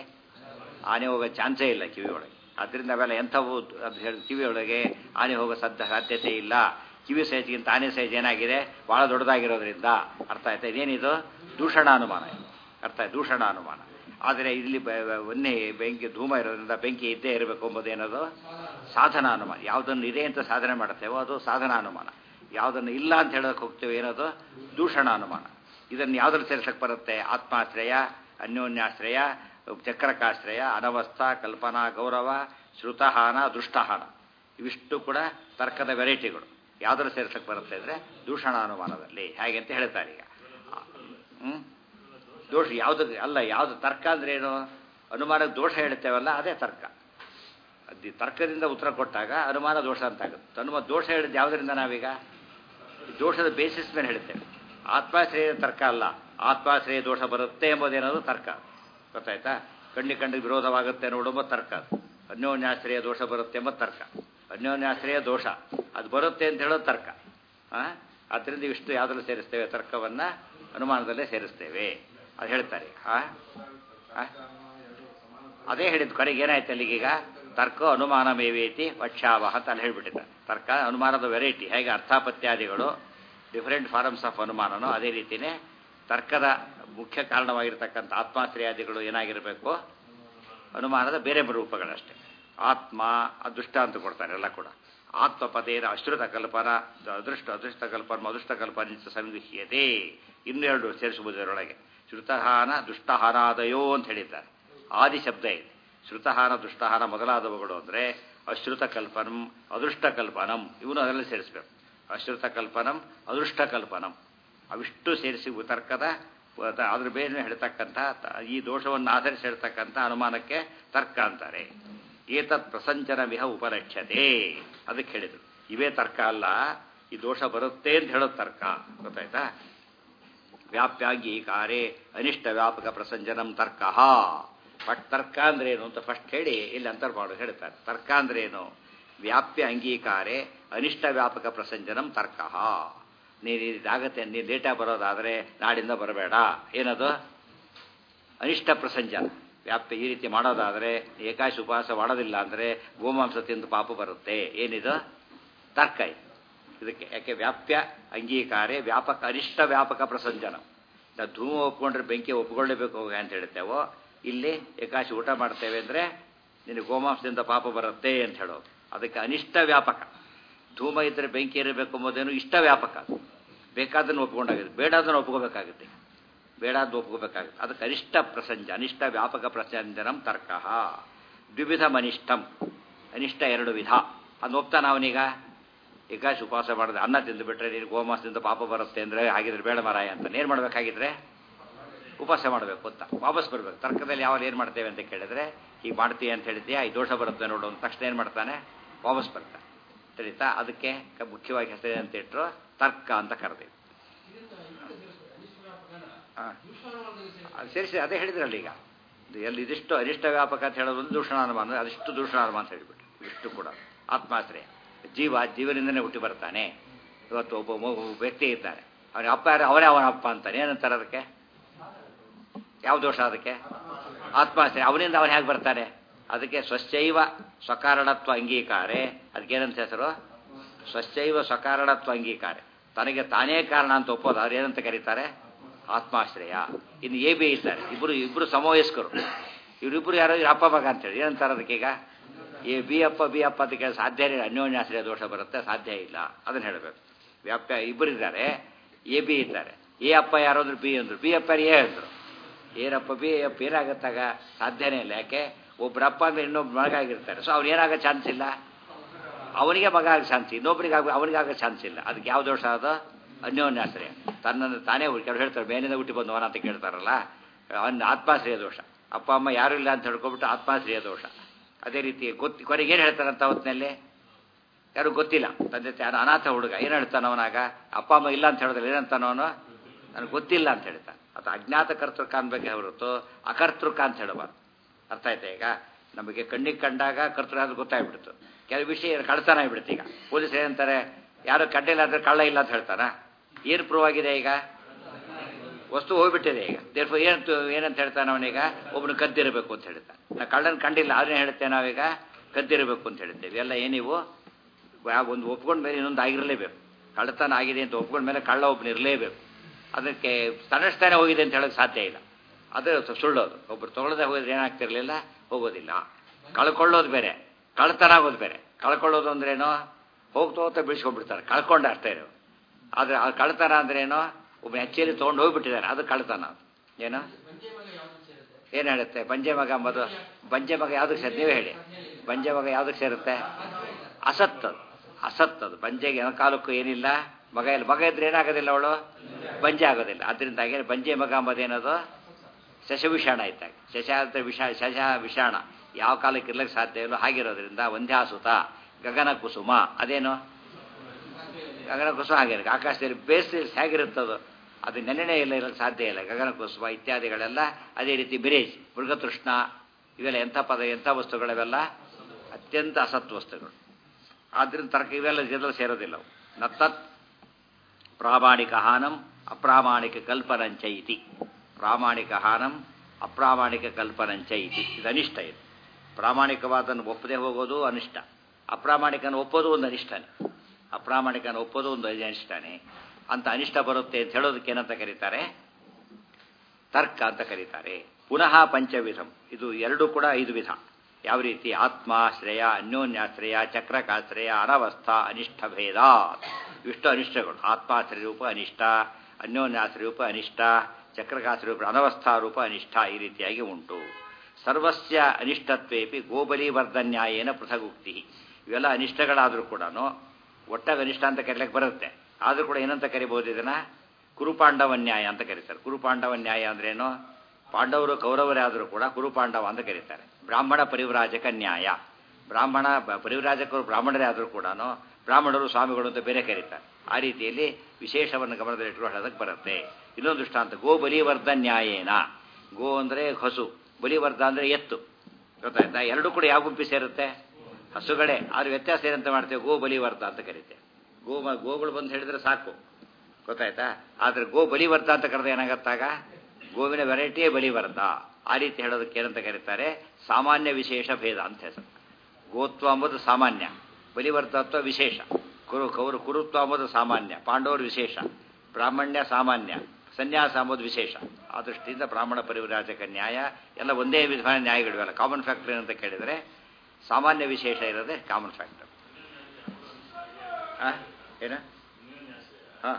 ಆನೆ ಹೋಗೋ ಚಾನ್ಸೇ ಇಲ್ಲ ಕಿವಿಯೊಳಗೆ ಅದರಿಂದ ಅವೆಲ್ಲ ಎಂಥವು ಅದು ಹೇಳಿ ಕಿವಿಯೊಳಗೆ ಆನೆ ಹೋಗೋ ಸದ್ದ ಸಾಧ್ಯತೆ ಇಲ್ಲ ಕಿವಿ ಸೈಜ್ಗಿಂತ ಆನೆ ಸೈಜ್ ಏನಾಗಿದೆ ಭಾಳ ದೊಡ್ಡದಾಗಿರೋದ್ರಿಂದ ಅರ್ಥ ಆಯ್ತಾ ಇದೇನಿದು ದೂಷಣ ಅನುಮಾನ ಇದು ಅರ್ಥ ಆಯ್ತು ದೂಷಣ ಅನುಮಾನ ಆದರೆ ಇಲ್ಲಿ ಒನ್ನೆ ಬೆಂಕಿ ಧೂಮ ಇರೋದ್ರಿಂದ ಬೆಂಕಿ ಇದ್ದೇ ಇರಬೇಕು ಎಂಬುದೇನದು ಸಾಧನ ಅನುಮಾನ ಯಾವುದನ್ನು ಇದೆ ಅಂತ ಸಾಧನೆ ಮಾಡುತ್ತೇವೋ ಅದು ಸಾಧನ ಅನುಮಾನ ಯಾವುದನ್ನು ಇಲ್ಲ ಅಂತ ಹೇಳೋಕೆ ಹೋಗ್ತೇವೆ ಏನದು ದೂಷಣ ಅನುಮಾನ ಇದನ್ನು ಯಾವುದ್ರಲ್ಲಿ ಸೇರಿಸಕ್ಕೆ ಬರುತ್ತೆ ಆತ್ಮಾಶ್ರಯ ಅನ್ಯೋನ್ಯಾಶ್ರಯ ಚಕ್ರಕಾಶ್ರಯ ಅನವಸ್ಥಾ ಕಲ್ಪನಾ ಗೌರವ ಶ್ರುತಹಾನ ದೃಷ್ಟಹಾನ ಇವಿಷ್ಟು ಕೂಡ ತರ್ಕದ ವೆರೈಟಿಗಳು ಯಾವುದ್ರಲ್ಲಿ ಸೇರಿಸಕ್ಕೆ ಬರುತ್ತೆ ಅಂದರೆ ದೂಷಣ ಅನುಮಾನದಲ್ಲಿ ಹೇಗೆ ಅಂತ ಹೇಳ್ತಾರೆ ಈಗ ಹ್ಞೂ ದೋಷ ಯಾವುದು ಅಲ್ಲ ಯಾವುದು ತರ್ಕ ಅಂದ್ರೆ ಏನು ಅನುಮಾನಕ್ಕೆ ದೋಷ ಹೇಳ್ತೇವಲ್ಲ ಅದೇ ತರ್ಕ ಅದು ತರ್ಕದಿಂದ ಉತ್ತರ ಕೊಟ್ಟಾಗ ಅನುಮಾನ ದೋಷ ಅಂತ ಆಗುತ್ತೆ ಅನುಮಾನ ದೋಷ ಹೇಳಿದ್ದು ಯಾವುದರಿಂದ ನಾವೀಗ ದೋಷದ ಬೇಸಿಸ್ ಮೇಲೆ ಹೇಳ್ತೇವೆ ಆತ್ಮಾಶ್ರಯ ತರ್ಕ ಅಲ್ಲ ಆತ್ಮಾಶ್ರಯ ದೋಷ ಬರುತ್ತೆ ಎಂಬುದೇನದು ತರ್ಕ ಗೊತ್ತಾಯ್ತಾ ಕಣ್ಣಿ ಕಣ್ಣಿಗೆ ವಿರೋಧವಾಗುತ್ತೆ ನೋಡುವ ತರ್ಕ ಅನ್ಯೋನ್ಯಾಶ್ರಯ ದೋಷ ಬರುತ್ತೆ ಎಂಬ ತರ್ಕ ಅನ್ಯೋನ್ಯಾಶ್ರಯ ದೋಷ ಅದು ಬರುತ್ತೆ ಅಂತ ಹೇಳೋದು ತರ್ಕ ಆದ್ದರಿಂದ ಇಷ್ಟು ಯಾವುದ್ರಲ್ಲಿ ಸೇರಿಸ್ತೇವೆ ತರ್ಕವನ್ನು ಅನುಮಾನದಲ್ಲೇ ಸೇರಿಸ್ತೇವೆ ಅದು ಹೇಳ್ತಾರೆ ಆ ಅದೇ ಹೇಳಿದ್ದು ಕಡೆಗೆ ಏನಾಯ್ತು ಅಲ್ಲಿಗೀಗ ತರ್ಕ ಅನುಮಾನ ಮೇವೇತಿ ವಕ್ಷಾವಹ ಅಂತ ಅಲ್ಲಿ ಹೇಳ್ಬಿಟ್ಟಿದ್ದ ತರ್ಕ ಅನುಮಾನದ ವೆರೈಟಿ ಹೇಗೆ ಅರ್ಥಾಪತ್ಯಾದಿಗಳು ಡಿಫರೆಂಟ್ ಫಾರಮ್ಸ್ ಆಫ್ ಅನುಮಾನನೋ ಅದೇ ರೀತಿಯೇ ತರ್ಕದ ಮುಖ್ಯ ಕಾರಣವಾಗಿರ್ತಕ್ಕಂಥ ಆತ್ಮಾಶ್ರಯಾದಿಗಳು ಏನಾಗಿರಬೇಕು ಅನುಮಾನದ ಬೇರೆ ರೂಪಗಳಷ್ಟೇ ಆತ್ಮ ಅದೃಷ್ಟ ಅಂತ ಕೊಡ್ತಾರೆ ಎಲ್ಲ ಕೂಡ ಆತ್ಮಪದೇನ ಅಶ್ರುತ ಕಲ್ಪನ ಅದೃಷ್ಟ ಅದೃಷ್ಟ ಕಲ್ಪನ ಅದೃಷ್ಟ ಕಲ್ಪನೆ ಸಂಗಹ್ಯತೆ ಇನ್ನೆರಡು ಸೇರಿಸಬಹುದು ಇದರೊಳಗೆ ಶ್ರುತಹಾನ ದುಷ್ಟಹಾನಾದಯೋ ಅಂತ ಹೇಳಿದ್ದಾರೆ ಆದಿ ಶಬ್ದ ಇದೆ ಶ್ರುತಹಾನ ದುಷ್ಟಹಾನ ಮೊದಲಾದವುಗಳು ಅಂದರೆ ಅಶ್ರುತ ಕಲ್ಪನಂ ಅದೃಷ್ಟ ಕಲ್ಪನಂ ಇವನು ಅದರಲ್ಲಿ ಸೇರಿಸಬೇಕು ಅಶ್ರುತ ಕಲ್ಪನಂ ಅದೃಷ್ಟ ಕಲ್ಪನಂ ಅವಿಷ್ಟು ಸೇರಿಸಿ ತರ್ಕದ ತ- ಅದ್ರ ಬೇರೆ ಹೇಳ್ತಕ್ಕಂಥ ತ- ಈ ದೋಷವನ್ನು ಆಧರಿಸಿ ಹೇಳ್ತಕ್ಕಂಥ ಅನುಮಾನಕ್ಕೆ ತರ್ಕ ಅಂತಾರೆ ಏತತ್ ಪ್ರಸಂಚನವಿಹ ಉಪಲಕ್ಷ್ಯತೆ ಅದಕ್ಕೆ ಹೇಳಿದ್ರು ಇವೇ ತರ್ಕ ಅಲ್ಲ ಈ ದೋಷ ಬರುತ್ತೆ ಅಂತ ಹೇಳೋದು ತರ್ಕ ಗೊತ್ತಾಯ್ತಾ ವ್ಯಾಪ್ಯಾಂಗೀಕಾರೆ ಅನಿಷ್ಟ ವ್ಯಾಪಕ ಪ್ರಸಂಜನಂ ತರ್ಕ ಬಟ್ ತರ್ಕ ಅಂದ್ರೆ ಏನು ಅಂತ ಫಸ್ಟ್ ಹೇಳಿ ಇಲ್ಲಿ ಅಂತರ್ಮಾಡು ಹೇಳ್ತಾರೆ ತರ್ಕ ಅಂದ್ರೆ ಏನು ವ್ಯಾಪ್ಯ ಅಂಗೀಕಾರೆ ಅನಿಷ್ಟ ವ್ಯಾಪಕ ಪ್ರಸಂಜನಂ ತರ್ಕ ನೀನು ಇದಾಗತ್ತೆ ನೀನು ಲೇಟಾಗಿ ಬರೋದಾದರೆ ನಾಡಿಂದ ಬರಬೇಡ ಏನದು ಅನಿಷ್ಟ ಪ್ರಸಂಜನ ವ್ಯಾಪ್ಯ ಈ ರೀತಿ ಮಾಡೋದಾದರೆ ಏಕಾಶಿ ಉಪವಾಸ ಮಾಡೋದಿಲ್ಲ ಅಂದರೆ ಗೋಮಾಂಸ ತಿಂದು ಪಾಪ ಬರುತ್ತೆ ಏನಿದು ತರ್ಕ ಇದು ಇದಕ್ಕೆ ಯಾಕೆ ವ್ಯಾಪ್ಯ ಅಂಗೀಕಾರೆ ವ್ಯಾಪಕ ಅನಿಷ್ಟ ವ್ಯಾಪಕ ಪ್ರಸಂಜನ ನಾವು ಧೂಮ ಒಪ್ಕೊಂಡ್ರೆ ಬೆಂಕಿ ಒಪ್ಕೊಳ್ಳೇಬೇಕು ಅಂತ ಹೇಳ್ತೇವೋ ಇಲ್ಲಿ ಏಕಾಶಿ ಊಟ ಮಾಡ್ತೇವೆ ಅಂದರೆ ನಿನಗೆ ಗೋಮಾಂಸದಿಂದ ಪಾಪ ಬರುತ್ತೆ ಅಂತ ಹೇಳೋದು ಅದಕ್ಕೆ ಅನಿಷ್ಟ ವ್ಯಾಪಕ ಧೂಮ ಇದ್ದರೆ ಬೆಂಕಿ ಇರಬೇಕು ಎಂಬುದೇನು ಇಷ್ಟ ವ್ಯಾಪಕ ಅದು ಬೇಕಾದನ್ನು ಒಪ್ಕೊಂಡಾಗುತ್ತೆ ಬೇಡಾದನ್ನು ಒಪ್ಕೋಬೇಕಾಗುತ್ತೆ ಬೇಡಾದ್ದು ಒಪ್ಕೋಬೇಕಾಗುತ್ತೆ ಅದಕ್ಕೆ ಅನಿಷ್ಟ ಪ್ರಸಂಜ ಅನಿಷ್ಟ ವ್ಯಾಪಕ ಪ್ರಸಂಜನಂ ತರ್ಕ ದ್ವಿವಿಧಂ ಅನಿಷ್ಟಂ ಅನಿಷ್ಟ ಎರಡು ವಿಧ ಅದು ಒಪ್ತಾನ ಅವನೀಗ ಏಕಾಶಿ ಉಪವಾಸ ಮಾಡಿದ್ರೆ ಅನ್ನ ತಿಂದು ಬಿಟ್ರೆ ನೀನು ಗೋಮಾಸದಿಂದ ಪಾಪ ಬರುತ್ತೆ ಅಂದರೆ ಹಾಗಿದ್ರೆ ಬೇಡ ಮರಾಯ ಅಂತ ಏನು ಮಾಡಬೇಕಾಗಿದ್ರೆ ಉಪವಾಸ ಮಾಡಬೇಕು ಅಂತ ವಾಪಸ್ ಬರಬೇಕು ತರ್ಕದಲ್ಲಿ ಯಾವಾಗ ಏನು ಮಾಡ್ತೇವೆ ಅಂತ ಕೇಳಿದ್ರೆ ಈಗ ಮಾಡ್ತೀವಿ ಅಂತ ಹೇಳಿದ್ಯಾ ಈ ದೋಷ ಬರುತ್ತೆ ನೋಡು ಅಂದ ತಕ್ಷಣ ಏನು ಮಾಡ್ತಾನೆ ವಾಪಸ್ ಬರ್ತಾನೆ ತಿಳಿತಾ ಅದಕ್ಕೆ ಕ- ಮುಖ್ಯವಾಗಿ ಹೆಸರು ಅಂತ ಇಟ್ಟರು ತರ್ಕ ಅಂತ ಕರೆದೇವೆ ಹಾಂ ಅದು ಸರಿ ಸರಿ ಅದೇ ಹೇಳಿದ್ರಲ್ಲ ಈಗ ಇದು ಎಲ್ಲಿ ಇದಿಷ್ಟು ಅನಿಷ್ಟ ವ್ಯಾಪಕ ಅಂತ ಹೇಳೋದು ಒಂದು ದೂಷಣಾನುಮಾನ ಅದಿಷ್ಟು ದೂಷಣಾನುಮಾನ ಅಂತ ಹೇಳಿಬಿಟ್ಟು ಇಷ್ಟು ಕೂಡ ಆತ್ಮಾಶ್ರಯ ಜೀವ ಜೀವನಿಂದನೇ ಹುಟ್ಟಿ ಬರ್ತಾನೆ ಇವತ್ತು ಒಬ್ಬ ಮ- ಒಬ್ಬ ವ್ಯಕ್ತಿ ಇದ್ದಾನೆ ಅವನ ಅಪ್ಪ ಯಾರು ಅವರೇ ಅವನ ಅಪ್ಪ ಅಂತಾನೆ ಏನಂತಾರೆ ಅದಕ್ಕೆ ಯಾವ ದೋಷ ಅದಕ್ಕೆ ಆತ್ಮಾಶ್ರಯ ಅವನಿಂದ ಅವನು ಹೇಗೆ ಬರ್ತಾನೆ ಅದಕ್ಕೆ ಸ್ವಶ್ಚೈವ ಸ್ವಕಾರಣತ್ವ ಅಂಗೀಕಾರೆ ಅದಕ್ಕೇನಂತ ಹೆಸರು ಸ್ವಶ್ಚೈವ ಸ್ವಕಾರಣತ್ವ ಅಂಗೀಕಾರೆ ತನಗೆ ತಾನೇ ಕಾರಣ ಅಂತ ಒಪ್ಪೋದು ಅವ್ರು ಏನಂತ ಕರೀತಾರೆ ಆತ್ಮಾಶ್ರಯ ಇನ್ನು ಎ ಬಿ ಇದ್ದಾರೆ ಇಬ್ಬರು ಇಬ್ಬರು ಸಮವಯಸ್ಕರು ಇವರಿಬ್ಬರು ಯಾರೋ ಇವ್ರ ಅಪ್ಪ ಮಗ ಅಂತೇಳಿ ಏನಂತಾರೆ ಅದಕ್ಕೀಗ ಎ ಬಿ ಅಪ್ಪ ಬಿ ಅಪ್ಪ ಅಂತ ಕೇಳಿ ಸಾಧ್ಯ ಇಲ್ಲ ಅನ್ಯೋನ್ಯಾಶ್ರಯ ದೋಷ ಬರುತ್ತೆ ಸಾಧ್ಯ ಇಲ್ಲ ಅದನ್ನು ಹೇಳಬೇಕು ವ್ಯಾಪ್ಯ ಇಬ್ಬರು ಇದ್ದಾರೆ ಎ ಬಿ ಇದ್ದಾರೆ ಎ ಅಪ್ಪ ಯಾರು ಅಂದ್ರು ಬಿ ಅಂದ್ರು ಬಿ ಅಪ್ಪ ಎ ಅಂದ್ರು ಏನಪ್ಪ ಬಿ ಅಪ್ಪ ಏನಾಗತ್ತಾಗ ಸಾಧ್ಯನೇ ಇಲ್ಲ ಯಾಕೆ ಒಬ್ಬರಪ್ಪ ಅಂದ್ರೆ ಇನ್ನೊಬ್ರು ಮಗ ಆಗಿರ್ತಾರೆ ಸೊ ಅವ್ರು ಏನಾಗೋ ಚಾನ್ಸ್ ಇಲ್ಲ ಅವನಿಗೆ ಮಗ ಆಗ ಚಾನ್ಸ್ ಇನ್ನೊಬ್ರಿಗೆ ಆಗ ಅವನಿಗೆ ಆಗೋ ಚಾನ್ಸ್ ಇಲ್ಲ ಅದಕ್ಕೆ ಯಾವ ದೋಷ ಅದು ಅನ್ಯೋನ್ಯಾಶ್ರಯ ತನ್ನನ್ನು ತಾನೇ ಹುಡುಕಿ ಅವ್ರು ಹೇಳ್ತಾರೆ ಮೇಲಿಂದ ಹುಟ್ಟಿ ಬಂದವನ ಅಂತ ಕೇಳ್ತಾರಲ್ಲ ಅವನ ಆತ್ಮಾಶ್ರಯ ದೋಷ ಅಪ್ಪ ಅಮ್ಮ ಯಾರು ಇಲ್ಲ ಅಂತ ಹೇಳ್ಕೊಬಿಟ್ಟು ಆತ್ಮಾಶ್ರಯ ದೋಷ ಅದೇ ರೀತಿ ಗೊತ್ತಿ ಕೊನೆಗೆ ಏನು ಹೇಳ್ತಾರಂತ ಹೊತ್ತಿನಲ್ಲಿ ಯಾರು ಗೊತ್ತಿಲ್ಲ ತಂದೆ ತಾನು ಅನಾಥ ಹುಡುಗ ಏನು ಹೇಳ್ತಾನ ಅವನಾಗ ಅಪ್ಪ ಅಮ್ಮ ಇಲ್ಲ ಅಂತ ಹೇಳಿದ್ರೆ ಏನಂತಾನ ಅವನು ನನಗೆ ಗೊತ್ತಿಲ್ಲ ಅಂತ ಹೇಳ್ತಾನೆ ಅಥವಾ ಅಜ್ಞಾತ ಕರ್ತೃಕ ಅನ್ಬೇಕೆ ಹೊರತು ಅಕರ್ತೃಕ ಅಂತ ಹೇಳಬಾರ್ದು ಅರ್ಥ ಆಯ್ತಾ ಈಗ ನಮಗೆ ಕಣ್ಣಿಗೆ ಕಂಡಾಗ ಕರ್ತೃ ಅದು ಗೊತ್ತಾಗ್ಬಿಡ್ತು ಕೆಲವು ವಿಷಯ ಕಳ್ತನ ಆಗ್ಬಿಡುತ್ತೆ ಈಗ ಪೊಲೀಸ್ ಏನಂತಾರೆ ಯಾರು ಕಡ್ಡಿಲ್ಲ ಅಂದ್ರೆ ಕಳ್ಳ ಇಲ್ಲ ಅಂತ ಹೇಳ್ತಾರ ಏನು ಪ್ರೂವ್ ಆಗಿದೆ ಈಗ ವಸ್ತು ಹೋಗ್ಬಿಟ್ಟಿದೆ ಈಗ ದೇರ್ಫೋ ಏನು ಏನಂತ ಹೇಳ್ತಾನೆ ಅವನೀಗ ಒಬ್ಬನು ಕದ್ದಿರಬೇಕು ಅಂತ ಹೇಳ್ತಾನೆ ನಾ ಕಳ್ಳನ ಕಂಡಿಲ್ಲ ಆದ್ರೆ ಹೇಳ್ತೇವೆ ನಾವೀಗ ಕದ್ದಿರಬೇಕು ಅಂತ ಹೇಳ್ತೇವೆ ಎಲ್ಲ ಏನಿವು ಯಾವ ಒಂದು ಒಪ್ಕೊಂಡ ಮೇಲೆ ಇನ್ನೊಂದು ಆಗಿರಲೇಬೇಕು ಕಳ್ಳತನ ಆಗಿದೆ ಅಂತ ಒಪ್ಕೊಂಡ ಮೇಲೆ ಕಳ್ಳ ಒಬ್ಬನು ಇರಲೇಬೇಕು ಅದಕ್ಕೆ ತನ್ನಷ್ಟಾನೆ ಹೋಗಿದೆ ಅಂತ ಹೇಳೋಕ್ಕೆ ಸಾಧ್ಯ ಇಲ್ಲ ಅದು ಸ- ಸುಳ್ಳೋದು ಒಬ್ಬರು ತೊಗೊಳದೆ ಹೋಗಿದ್ರೆ ಏನಾಗ್ತಿರ್ಲಿಲ್ಲ ಹೋಗೋದಿಲ್ಲ ಕಳ್ಕೊಳ್ಳೋದು ಬೇರೆ ಕಳ್ತನ ಆಗೋದು ಬೇರೆ ಕಳ್ಕೊಳ್ಳೋದು ಅಂದ್ರೇನು ಹೋಗ್ತಾ ಹೋಗ್ತಾ ಬಿಡಿಸ್ಕೊಂಡ್ಬಿಡ್ತಾರೆ ಕಳ್ಕೊಂಡ ಅರ್ಥ ಇರೋ ಆದರೆ ಆ ಕಳ್ತನ ಅಂದ್ರೇನು ಒಬ್ಬ ಹೆಚ್ಚೇಲಿ ತೊಗೊಂಡು ಹೋಗ್ಬಿಟ್ಟಿದ್ದಾರೆ ಅದು ಕಳ್ತನ ಅದು ಏನು ಏನು ಹೇಳುತ್ತೆ ಬಂಜೆ ಮಗ ಅಂಬದು ಬಂಜೆ ಮಗ ಯಾವುದಕ್ಕೆ ಸೇರುತ್ತೆ ನೀವೇ ಹೇಳಿ ಬಂಜೆ ಮಗ ಯಾವುದಕ್ಕೆ ಸೇರುತ್ತೆ ಅಸತ್ತದು ಅಸತ್ತದು ಬಂಜೆಗೆ ಕಾಲಕ್ಕೂ ಏನಿಲ್ಲ ಮಗ ಇಲ್ಲ ಮಗ ಇದ್ರೆ ಏನಾಗೋದಿಲ್ಲ ಅವಳು ಬಂಜೆ ಆಗೋದಿಲ್ಲ ಅದರಿಂದಾಗಿ ಬಂಜೆ ಮಗ ಅಂಬದೇನದು ಶಶವಿಷಾಣ ಇದ್ದಾಗ ಶಶ ಅಂತ ವಿಷ ಶಶ ವಿಷಾಣ ಯಾವ ಕಾಲಕ್ಕೆ ಇರ್ಲಿಕ್ಕೆ ಸಾಧ್ಯ ಇಲ್ಲೋ ಹಾಗಿರೋದ್ರಿಂದ ಒಂದ್ಯಾಸುತ ಗಗನ ಕುಸುಮ ಅದೇನು ಗಗನ ಕುಸುಮ ಹಾಗಿರುತ್ತೆ ಆಕಾಶದಲ್ಲಿ ಬೇಸ್ ಹೇಗಿರುತ್ತದು ಅದು ನೆನೆನೇ ಇಲ್ಲ ಇರಕ್ಕೆ ಸಾಧ್ಯ ಇಲ್ಲ ಗಗನ ಕುಸುಮ ಇತ್ಯಾದಿಗಳೆಲ್ಲ ಅದೇ ರೀತಿ ಬಿರೇಜ್ ಮೃಗತೃಷ್ಣ ಇವೆಲ್ಲ ಎಂಥ ಪದ ಎಂಥ ವಸ್ತುಗಳವೆಲ್ಲ ಅತ್ಯಂತ ಅಸತ್ ವಸ್ತುಗಳು ಆದ್ದರಿಂದ ತರ್ಕ ಇವೆಲ್ಲ ಇದೆಲ್ಲ ಸೇರೋದಿಲ್ಲ ಅವು. ನತ್ತತ್ ಪ್ರಾಮಾಣಿಕ ಹಾನಂ ಅಪ್ರಾಮಾಣಿಕ ಕಲ್ಪನಂಚ ಇತಿ ಪ್ರಾಮಾಣಿಕ ಹಾನಂ ಅಪ್ರಾಮಾಣಿಕ ಕಲ್ಪನಂಚ ಇತಿ ಇದು ಅನಿಷ್ಟ ಇದು ಪ್ರಾಮಾಣಿಕವಾದನ್ನು ಒಪ್ಪದೆ ಹೋಗೋದು ಅನಿಷ್ಟ ಅಪ್ರಾಮಾಣಿಕನ ಒಪ್ಪೋದು ಒಂದು ಅನಿಷ್ಟನೇ ಅಪ್ರಾಮಾಣಿಕನ ಒಪ್ಪೋದು ಒಂದು ಅನಿಷ್ಟನೇ ಅಂತ ಅನಿಷ್ಟ ಬರುತ್ತೆ ಅಂತ ಹೇಳೋದಕ್ಕೆ ಏನಂತ ಕರೀತಾರೆ ತರ್ಕ ಅಂತ ಕರೀತಾರೆ ಪುನಃ ಪಂಚವಿಧಂ ಇದು ಎರಡು ಕೂಡ ಐದು ವಿಧ ಯಾವ ರೀತಿ ಆತ್ಮಾಶ್ರಯ ಅನ್ಯೋನ್ಯಾಶ್ರಯ ಚಕ್ರಕಾಶ್ರಯ ಅನವಸ್ಥಾ ಅನಿಷ್ಟ ಭೇದ ಇಷ್ಟು ಅನಿಷ್ಟಗಳು ಆತ್ಮಾಶ್ರಯ ರೂಪ ಅನಿಷ್ಟ ಅನ್ಯೋನ್ಯಾಶ್ರಯ ರೂಪ ಅನಿಷ್ಟ ಚಕ್ರಕಾಶ್ರಯ ರೂಪ ಅನವಸ್ಥಾ ರೂಪ ಅನಿಷ್ಟ ಈ ರೀತಿಯಾಗಿ ಉಂಟು ಸರ್ವಸ್ಯ ಅನಿಷ್ಟತ್ವೇಪಿ ಗೋಬಲಿ ವರ್ಧನ್ಯಾಯೇನ ಪೃಥಗುಕ್ತಿ ಇವೆಲ್ಲ ಅನಿಷ್ಟಗಳಾದರೂ ಕೂಡ ಒಟ್ಟಾಗ ಅನಿಷ್ಟ ಅಂತ ಕರೀಲಿಕ್ಕೆ ಬರುತ್ತೆ ಆದರೂ ಕೂಡ ಏನಂತ ಕರಿಬಹುದು ಇದನ್ನ ಕುರುಪಾಂಡವ ನ್ಯಾಯ ಅಂತ ಕರೀತಾರೆ ಕುರುಪಾಂಡವ ನ್ಯಾಯ ಅಂದ್ರೇನು ಪಾಂಡವರು ಕೌರವರೇ ಆದರೂ ಕೂಡ ಕುರುಪಾಂಡವ ಅಂತ ಕರೀತಾರೆ ಬ್ರಾಹ್ಮಣ ಪರಿವ್ರಾಜಕ ನ್ಯಾಯ ಬ್ರಾಹ್ಮಣ ಬ- ಪರಿವ್ರಾಜಕರು ಬ್ರಾಹ್ಮಣರೇ ಆದರೂ ಕೂಡ ಬ್ರಾಹ್ಮಣರು ಸ್ವಾಮಿಗಳು ಅಂತ ಬೇರೆ ಕರೀತಾರೆ ಆ ರೀತಿಯಲ್ಲಿ ವಿಶೇಷವನ್ನು ಗಮನದಲ್ಲಿಟ್ಟುಕೊಂಡು ಹೇಳೋದಕ್ಕೆ ಬರುತ್ತೆ ಇನ್ನೊಂದು ದೃಷ್ಟಾಂತ ಗೋ ಬಲಿವರ್ಧ ನ್ಯಾಯೇನ ಗೋ ಅಂದರೆ ಹಸು ಬಲಿವರ್ಧ ಅಂದರೆ ಎತ್ತು ಗೊತ್ತಾಯ್ತಾ ಎರಡೂ ಕೂಡ ಯಾವ ಗುಂಪಿ ಸೇರುತ್ತೆ ಹಸುಗಳೇ ಆದ್ರೆ ವ್ಯತ್ಯಾಸ ಏನಂತ ಮಾಡ್ತೇವೆ ಗೋ ಬಲಿವರ್ಧ ಅಂತ ಕರಿತೇವೆ ಗೋ ಮ- ಗೋಗಳು ಬಂದು ಹೇಳಿದ್ರೆ ಸಾಕು ಗೊತ್ತಾಯ್ತಾ ಆದ್ರೆ ಗೋ ಬಲಿವರ್ಧ ಅಂತ ಕರೆದ ಏನಾಗತ್ತಾಗ ಗೋವಿನ ವೆರೈಟಿಯೇ ಬಲಿವರ್ಧ ಆ ರೀತಿ ಹೇಳೋದಕ್ಕೆ ಏನಂತ ಕರೀತಾರೆ ಸಾಮಾನ್ಯ ವಿಶೇಷ ಭೇದ ಅಂತ ಹೆಸರು ಗೋತ್ವ ಅಂಬುದು ಸಾಮಾನ್ಯ ಬಲಿವರ್ಧತ್ವ ವಿಶೇಷ ಕುರು ಕೌರು ಕುರುತ್ವ ಅಂಬುದು ಸಾಮಾನ್ಯ ಪಾಂಡವರು ವಿಶೇಷ ಬ್ರಾಹ್ಮಣ್ಯ ಸಾಮಾನ್ಯ ಸನ್ಯಾಸ ಅಂಬುದು ವಿಶೇಷ ಆ ದೃಷ್ಟಿಯಿಂದ ಬ್ರಾಹ್ಮಣ ಪರಿವ್ರಾಜಕ ನ್ಯಾಯ ಎಲ್ಲ ಒಂದೇ ವಿಧವಾದ ನ್ಯಾಯಗಳಿವೆಲ್ಲ ಕಾಮನ್ ಫ್ಯಾಕ್ಟರ್ ಏನಂತ ಕೇಳಿದರೆ ಸಾಮಾನ್ಯ ವಿಶೇಷ ಇರೋದೇ ಕಾಮನ್ ಫ್ಯಾಕ್ಟರ್ ಏನ ಹಾಂ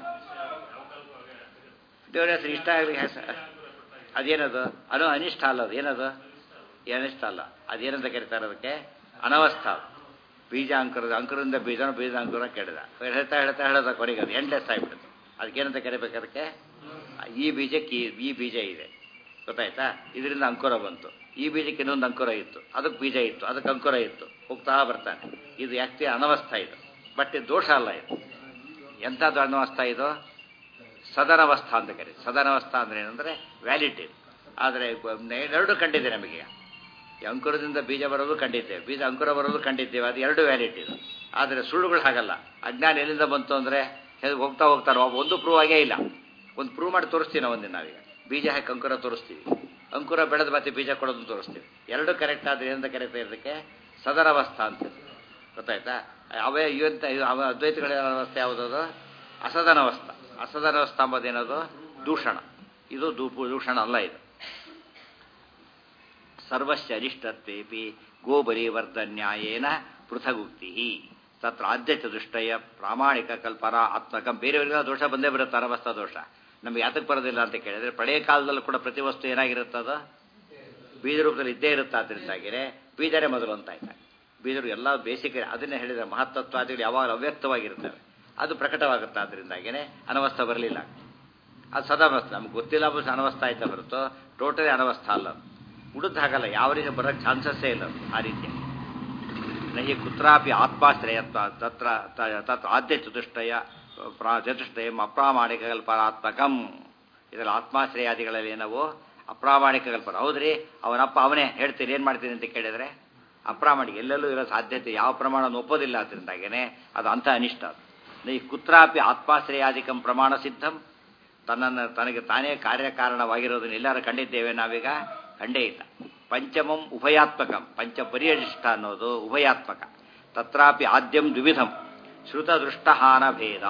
ದೇವರ ಹೆಸರು ಇಷ್ಟ ಆಗಲಿ ಹೆಸರು ಅದೇನದು ಅದು ಅನಿಷ್ಟ ಅಲ್ಲ ಅದು ಏನದು ಅನಿಷ್ಟ ಅಲ್ಲ ಅದೇನಂತ ಕರೀತಾರೆ ಅದಕ್ಕೆ ಅನವಸ್ಥ ಅದು. ಬೀಜ ಅಂಕುರದ ಅಂಕುರದಿಂದ ಬೀಜನ ಬೀಜ ಅಂಕುರ ಕೆಡದ ಹೇಳ್ತಾ ಹೇಳ್ತಾ ಹೇಳೋದ ಕೊನೆಗೆ ಅದು ಎಂಡ್ಲೆಸ್ ಆಗಿಬಿಡುತ್ತೆ ಅದಕ್ಕೇನಂತ ಕರಿಬೇಕು ಅದಕ್ಕೆ ಈ ಬೀಜಕ್ಕೆ ಈ- ಈ ಬೀಜ ಇದೆ ಗೊತ್ತಾಯ್ತಾ ಇದರಿಂದ ಅಂಕುರ ಬಂತು ಈ ಬೀಜಕ್ಕೆ ಇನ್ನೊಂದು ಅಂಕುರ ಇತ್ತು ಅದಕ್ಕೆ ಬೀಜ ಇತ್ತು ಅದಕ್ಕೆ ಅಂಕುರ ಇತ್ತು ಹೋಗ್ತಾ ಬರ್ತಾನೆ ಇದು ಯಾಕೆ ಅನವಸ್ಥ ಇದು ಬಟ್ ಇದು ದೋಷ ಅಲ್ಲ ಇದು ಎಂಥದ್ದು ಅನವಸ್ಥ ಇದು ಸದನವಸ್ಥಾ ಅಂತ ಕರೀತಾರೆ ಸದನವಸ್ಥಾ ಅಂದ್ರೆ ಏನಂದ್ರೆ ವ್ಯಾಲಿಟಿ ಆದರೆ ಎರಡು ಕಂಡಿದೆ ನಮಗೆ ಈ ಅಂಕುರದಿಂದ ಬೀಜ ಬರೋದು ಕಂಡಿದ್ದೇವೆ ಬೀಜ ಅಂಕುರ ಬರೋದು ಕಂಡಿದ್ದೇವೆ ಅದು ಎರಡು ವ್ಯಾಲಿಟಿ ಇದು ಆದರೆ ಸುಳ್ಳುಗಳು ಹಾಗಲ್ಲ ಅಜ್ಞಾನ ಎಲ್ಲಿಂದ ಬಂತು ಅಂದರೆ ಹೋಗ್ತಾ ಹೋಗ್ತಾರೆ ಒಂದು ಪ್ರೂವ್ ಆಗೇ ಇಲ್ಲ ಒಂದು ಪ್ರೂವ್ ಮಾಡಿ ತೋರಿಸ್ತೀವಿ ನಾವು ಒಂದಿನ ನಾವೀಗ ಬೀಜ ಹಾಕಿ ಅಂಕುರ ತೋರಿಸ್ತೀವಿ ಅಂಕುರ ಬೆಳೆದ ಮತ್ತೆ ಬೀಜ ಕೊಡೋದು ತೋರಿಸ್ತೀವಿ ಎರಡು ಕರೆಕ್ಟ್ ಆದರೆ ಏನಂತ ಕರೀತಾ ಇದಕ್ಕೆ ಸದನವಸ್ಥಾ ಅಂತ ಗೊತ್ತಾಯ್ತಾ ಅವೇ ಇವಂತ ಇದು ಅವ ಅದ್ವೈತಗಳ ಅವಸ್ಥೆ ಯಾವುದದು ಅಸದನವಸ್ಥಾ ಅಸದನವಸ್ಥಾ ಅಂಬೋದೇನದು ದೂಷಣ ಇದು ದೂಪು ದೂಷಣ ಅಲ್ಲ ಇದು ಸರ್ವಸ್ಯ ಅರಿಷ್ಟತ್ವೇಪಿ ಗೋಬಲಿವರ್ಧನ್ಯಾಯೇನ ಪೃಥಗುಕ್ತಿ ತತ್ರ ಆದ್ಯತೆ ದೃಷ್ಟಯ ಪ್ರಾಮಾಣಿಕ ಕಲ್ಪನಾ ಆತ್ಮಕಂ ಬೇರೆಯವರಿಗೆಲ್ಲ ದೋಷ ಬಂದೇ ಬರುತ್ತೆ ಅನವಸ್ಥಾ ದೋಷ ನಮಗೆ ಯಾತಕ್ಕೆ ಬರೋದಿಲ್ಲ ಅಂತ ಕೇಳಿದ್ರೆ ಪಳೆಯ ಕಾಲದಲ್ಲೂ ಕೂಡ ಪ್ರತಿ ವಸ್ತು ಏನಾಗಿರುತ್ತದ ಬೀಜ ರೂಪದಲ್ಲಿ ಇದ್ದೇ ಇರುತ್ತೆ ಅದರಿಂದಾಗಿನೇ ಬೀಜರೇ ಮೊದಲು ಅಂತ ಆಯ್ತಾ ಬೀಜರು ಎಲ್ಲ ಬೇಸಿಕ್ ಅದನ್ನೇ ಹೇಳಿದ್ರೆ ಮಹತ್ತತ್ವಾದಿಗಳು ಯಾವಾಗ ಅವ್ಯಕ್ತವಾಗಿರ್ತವೆ ಅದು ಪ್ರಕಟವಾಗುತ್ತೆ ಅದರಿಂದಾಗಿನೇ ಅನವಸ್ಥಾ ಬರಲಿಲ್ಲ ಅದು ಸದಾವಸ್ಥೆ ನಮ್ಗೆ ಗೊತ್ತಿಲ್ಲ ಬಸ್ ಅನವಸ್ಥಾ ಆಯ್ತಾ ಹೊರತು ಟೋಟಲಿ ಅನವಸ್ಥಾ ಅಲ್ಲ ಅದು. ಉಳಿದ ಹಾಗಲ್ಲ ಯಾವ ರೀತಿ ಬರೋಕ್ಕೆ ಚಾನ್ಸಸ್ಸೇ ಇಲ್ಲ ಅದು, ಆ ರೀತಿ ನಹಿ ಕುತ್ರಾಪಿ ಆತ್ಮಾಶ್ರಯತ್ವ ತತ್ರ ತ- ತತ್ ಆದ್ಯ ಚತುಷ್ಟಯ ಪ್ರಾ ಚತುಷ್ಟಯ ಅಪ್ರಾಮಾಣಿಕ ಕಲ್ಪನಾತ್ಮಕಂ ಇದರಲ್ಲಿ ಆತ್ಮಾಶ್ರಯಾದಿಗಳಲ್ಲಿ ಏನವು ಅಪ್ರಾಮಾಣಿಕ ಕಲ್ಪನ ಹೌದ್ರಿ ಅವನಪ್ಪ ಅವನೇ ಹೇಳ್ತೀನಿ ಏನು ಮಾಡ್ತೀನಿ ಅಂತ ಕೇಳಿದ್ರೆ ಅಪ್ರಾಮಾಣಿಕ ಎಲ್ಲೆಲ್ಲೂ ಇರೋ ಸಾಧ್ಯತೆ ಯಾವ ಪ್ರಮಾಣ ಒಪ್ಪೋದಿಲ್ಲ ಅದರಿಂದಾಗೇನೆ ಅದು ಅಂಥ ಅನಿಷ್ಟ ಅದು ನಹಿ ಕುತ್ರಾಪಿ ಆತ್ಮಾಶ್ರಯಾದಿಕಂ ಪ್ರಮಾಣ ಸಿದ್ಧಂ ತನ್ನನ್ನು ತನಗೆ ತಾನೇ ಕಾರ್ಯಕಾರಣವಾಗಿರೋದನ್ನ ಎಲ್ಲರೂ ಕಂಡಿದ್ದೇವೆ ನಾವೀಗ ಕಂಡೇ ಇಲ್ಲ ಪಂಚಮಂ ಉಭಯಾತ್ಮಕಂ ಪಂಚ ಪರಿಯರಿಷ್ಠ ಅನ್ನೋದು ಉಭಯಾತ್ಮಕ ತತ್ರಾಪಿ ಆದ್ಯಂ ದ್ವಿವಿಧಂ ಶ್ರುತದೃಷ್ಟಹಾನ ಭೇದ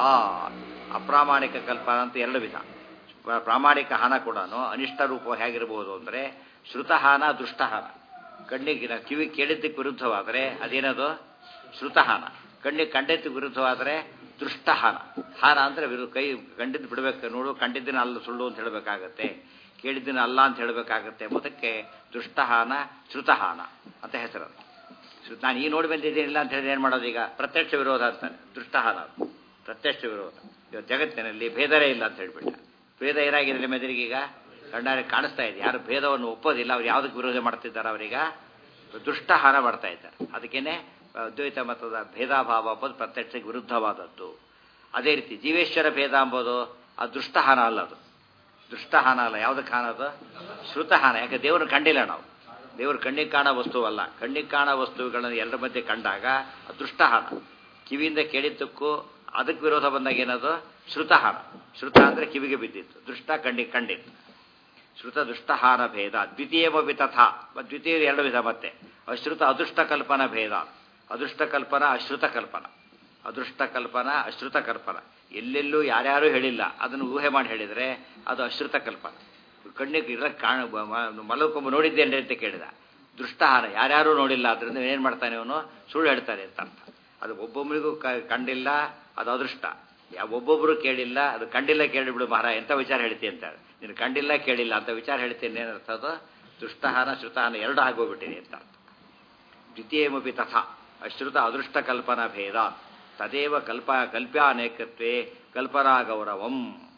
ಅಪ್ರಾಮಾಣಿಕ ಕಲ್ಪನಾ ಅಂತ ಎರಡು ವಿಧ ಪ್ರ- ಪ್ರಾಮಾಣಿಕ ಹಾನ ಕೂಡ ಅನಿಷ್ಟ ರೂಪ ಹೇಗಿರಬಹುದು ಅಂದರೆ ಶ್ರುತಹಾನ ದೃಷ್ಟಹಾನ ಕಣ್ಣಿಗೆ ನ- ಕಿವಿ ಕೇಳಿದ್ದಕ್ಕೆ ವಿರುದ್ಧವಾದರೆ ಅದೇನದು ಶ್ರುತಹಾನ ಕಣ್ಣಿಗೆ ಕಂಡಿದ್ದಕ್ಕೆ ವಿರುದ್ಧವಾದರೆ ದೃಷ್ಟಹಾನ ಹಾನ ಅಂದರೆ ವಿರು ಕೈ ಕಂಡಿದ್ದು ಬಿಡಬೇಕು ನೋಡು ಕಂಡಿದ್ದನ್ನ ಅಲ್ಲ ಸುಳ್ಳು ಅಂತ ಹೇಳಬೇಕಾಗತ್ತೆ ಕೇಳಿದ್ದನ್ನ ಅಲ್ಲ ಅಂತ ಹೇಳಬೇಕಾಗತ್ತೆ ಮೊದಕ್ಕೆ ದೃಷ್ಟಹಾನ ಶ್ರುತಹಾನ ಅಂತ ಹೆಸರು ಅದು. ಶ್ರು- ನಾನು ಈ ನೋಡಿ ಬಂದಿದ್ದೇನಿಲ್ಲ ಅಂತ ಹೇಳಿದ್ರೆ ಏನು ಮಾಡೋದು ಈಗ ಪ್ರತ್ಯಕ್ಷ ವಿರೋಧ ಅಂತಾನೆ ದೃಷ್ಟಹಾನ ಅದು. ಪ್ರತ್ಯಕ್ಷ ವಿರೋಧ ಇವತ್ತು ಜಗತ್ತಿನಲ್ಲಿ ಭೇದರೇ ಇಲ್ಲ ಅಂತ ಹೇಳ್ಬಿಟ್ಟ ಭೇದ ಏನಾಗಿದೆ ಮೆದುರಿಗೀಗ ಕಣ್ಣಾರೆ ಕಾಣಿಸ್ತಾ ಇದೆ ಯಾರು ಭೇದವನ್ನು ಒಪ್ಪೋದಿಲ್ಲ ಅವ್ರು ಯಾವುದಕ್ಕೆ ವಿರೋಧ ಮಾಡ್ತಿದ್ದಾರೆ ಅವರೀಗ ದುಷ್ಟಹಾನ ಮಾಡ್ತಾ ಇದ್ದಾರೆ ಅದಕ್ಕೇನೆ ಅದ್ವೈತ ಮತದ ಭೇದಾಭಾವ ಅಂಬೋದು ಪ್ರತ್ಯಕ್ಷಕ್ಕೆ ವಿರುದ್ಧವಾದದ್ದು ಅದೇ ರೀತಿ ಜೀವೇಶ್ವರ ಭೇದ ಅಂಬೋದು ಅದು ದುಷ್ಟಹಾನ ಅಲ್ಲ ಅದು ದುಷ್ಟಹಾನ ಅಲ್ಲ ಯಾವುದಕ್ಕೆ ಹಾನ ಅದು ಶ್ರುತಹಾನ ಯಾಕೆ ದೇವರು ಕಂಡಿಲ್ಲ ನಾವು ದೇವರು ಕಣ್ಣಿಗೆ ಕಾಣೋ ವಸ್ತುವಲ್ಲ ಕಣ್ಣಿಗೆ ಕಾಣೋ ವಸ್ತುಗಳನ್ನು ಎಲ್ಲರ ಮಧ್ಯೆ ಕಂಡಾಗ ಅದು ದುಷ್ಟಹಾನ ಕಿವಿಯಿಂದ ಕೇಳಿದ್ದಕ್ಕೂ ಅದಕ್ಕೆ ವಿರೋಧ ಬಂದಾಗ ಏನದು ಶ್ರುತಹಾನ ಶ್ರುತ ಅಂದರೆ ಕಿವಿಗೆ ಬಿದ್ದಿತ್ತು ದೃಷ್ಟ ಕಣ್ಣಿಗೆ ಕಂಡಿತ್ತು ಶ್ರುತ ದುಷ್ಟಹಾನ ಭೇದ ದ್ವಿತೀಯಮಿ ತಥಾ ಮ- ದ್ವಿತೀಯ ಎರಡು ವಿಧ ಮತ್ತೆ ಅಶ್ರುತ ಅದೃಷ್ಟ ಕಲ್ಪನಾ ಭೇದ ಅದೃಷ್ಟ ಕಲ್ಪನಾ ಅಶ್ರುತ ಕಲ್ಪನಾ ಅದೃಷ್ಟ ಕಲ್ಪನಾ ಅಶ್ರುತ ಕಲ್ಪನಾ ಎಲ್ಲೆಲ್ಲೂ ಯಾರ್ಯಾರೂ ಹೇಳಿಲ್ಲ ಅದನ್ನು ಊಹೆ ಮಾಡಿ ಹೇಳಿದರೆ ಅದು ಅಶ್ರುತ ಕಲ್ಪನಾ ಕಣ್ಣಿಗೆ ಇರ ಕಾಣ ಮಲಕೊಂಬ ನೋಡಿದ್ದೇನೆ ಅಂತ ಕೇಳಿದ ದೃಷ್ಟಹಾನ ಯಾರ್ಯಾರೂ ನೋಡಿಲ್ಲ ಅದರಿಂದ ಏನು ಮಾಡ್ತಾನೆ ಅವನು ಸುಳ್ಳು ಹೇಳ್ತಾನೆ ಅಂತ ಅರ್ಥ ಅದು ಒಬ್ಬೊಬ್ಬರಿಗೂ ಕ- ಕಂಡಿಲ್ಲ ಅದು ಅದೃಷ್ಟ ಯಾವ ಒಬ್ಬೊಬ್ಬರು ಕೇಳಿಲ್ಲ ಅದು ಕಂಡಿಲ್ಲ ಕೇಳಿಬಿಡು ಮಹಾರ ಎಂಥ ವಿಚಾರ ಹೇಳ್ತೀನಿ ಅಂತ ನೀನು ಕಂಡಿಲ್ಲ ಕೇಳಿಲ್ಲ ಅಂತ ವಿಚಾರ ಹೇಳ್ತೀನಿ ಏನರ್ಥ ಅದು ದುಷ್ಟಹಾನ ಶ್ರುತಹಾನ ಎರಡು ಆಗೋಗ್ಬಿಟ್ಟಿದೆ ಅಂತ ಅರ್ಥ ದ್ವಿತೀಯಮಪಿ ತಥಾ ಅಶ್ರುತ ಅದೃಷ್ಟ ಕಲ್ಪನಾ ಭೇದ ತದೇವ ಕಲ್ಪ ಕಲ್ಪ್ಯಾನೇಕತ್ವೇ ಕಲ್ಪನಾ ಗೌರವಂ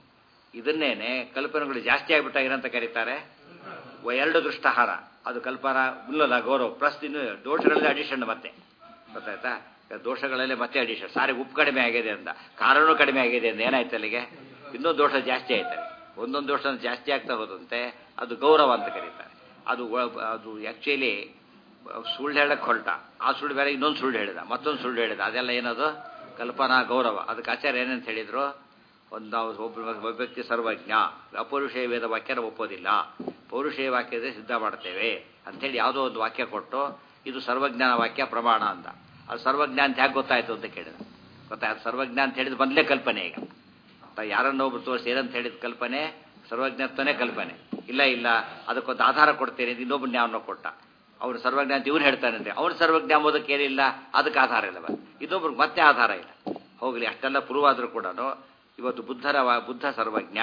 ಇದನ್ನೇನೆ ಕಲ್ಪನೆಗಳು ಜಾಸ್ತಿ ಆಗ್ಬಿಟ್ಟಾಗ ಏನಂತ ಕರೀತಾರೆ ವ- ಎರಡು ದೃಷ್ಟಹಾರ ಅದು ಕಲ್ಪನಾ ಇಲ್ಲಲ್ಲ ಗೌರವ ಪ್ಲಸ್ ಇನ್ನು ದೋಷಗಳಲ್ಲಿ ಅಡಿಷನ್ ಮತ್ತೆ ಗೊತ್ತಾಯ್ತಾ ಈಗ ದೋಷಗಳಲ್ಲೇ ಮತ್ತೆ ಅಡಿಷನ್ ಸಾರಿ ಉಪ್ಪು ಕಡಿಮೆ ಆಗಿದೆ ಅಂತ ಖಾರನೂ ಕಡಿಮೆ ಆಗಿದೆ ಅಂತ ಏನಾಯ್ತು ಅಲ್ಲಿಗೆ ಇನ್ನೊಂದು ದೋಷ ಜಾಸ್ತಿ ಆಯ್ತಾರೆ ಒಂದೊಂದು ದೋಷ ಜಾಸ್ತಿ ಆಗ್ತಾ ಹೋದಂತೆ ಅದು ಗೌರವ ಅಂತ ಕರೀತಾರೆ ಅದು ವ- ಅದು ಆ್ಯಕ್ಚುಲಿ ಸುಳ್ಳು ಹೇಳಕ್ಕೆ ಹೊರಟ ಆ ಸುಳ್ಳು ಬೇರೆ ಇನ್ನೊಂದು ಸುಳ್ಳು ಹೇಳಿದ ಮತ್ತೊಂದು ಸುಳ್ಳು ಹೇಳಿದ ಅದೆಲ್ಲ ಏನದು ಕಲ್ಪನಾ ಗೌರವ ಅದಕ್ಕೆ ಆಚಾರ್ಯ ಏನಂತ ಹೇಳಿದ್ರು ಒಂದು ನಾವು ಒಬ್ಬ ಒಬ್ಬ ವ್ಯಕ್ತಿ ಸರ್ವಜ್ಞ ಅಪೌರುಷೇಯ ವೇದ ವಾಕ್ಯನ ಒಪ್ಪೋದಿಲ್ಲ ಪೌರುಷೇಯ ವಾಕ್ಯದ ಸಿದ್ಧ ಮಾಡ್ತೇವೆ ಅಂಥೇಳಿ ಯಾವುದೋ ಒಂದು ವಾಕ್ಯ ಕೊಟ್ಟು ಇದು ಸರ್ವಜ್ಞಾನ ವಾಕ್ಯ ಪ್ರಮಾಣ ಅಂತ ಅದು ಸರ್ವಜ್ಞ ಅಂತ ಯಾಕೆ ಗೊತ್ತಾಯ್ತು ಅಂತ ಕೇಳಿದ ಗೊತ್ತಾಯ್ತು ಸರ್ವಜ್ಞ ಅಂತ ಹೇಳಿದ ಮೊದಲೇ ಕಲ್ಪನೆ ಈಗ ತ- ಯಾರನ್ನೊಬ್ರು ತೋರಿಸಿ ಏನಂತ ಹೇಳಿದ ಕಲ್ಪನೆ ಸರ್ವಜ್ಞತ್ವನೇ ಕಲ್ಪನೆ ಇಲ್ಲ ಇಲ್ಲ ಅದಕ್ಕೊಂದು ಆಧಾರ ಕೊಡ್ತೇನೆ ಅಂತ ಇನ್ನೊಬ್ಬ ಜ್ಞಾನ ಕೊಟ್ಟ ಅವ್ರು ಸರ್ವಜ್ಞ ಅಂತ ಇವ್ರು ಹೇಳ್ತಾನಂತೆ ಅವ್ರು ಸರ್ವಜ್ಞ ಅಂಬೋದಕ್ಕೆ ಏನಿಲ್ಲ ಅದಕ್ಕೆ ಆಧಾರ ಇಲ್ಲ ಬಸ್ ಇನ್ನೊಬ್ರಿಗೆ ಮತ್ತೆ ಆಧಾರ ಇಲ್ಲ ಹೋಗಲಿ ಅಷ್ಟೆಲ್ಲ ಪ್ರೂವ್ ಆದರೂ ಕೂಡ ಇವತ್ತು ಬುದ್ಧರ ವಾ- ಬುದ್ಧ ಸರ್ವಜ್ಞ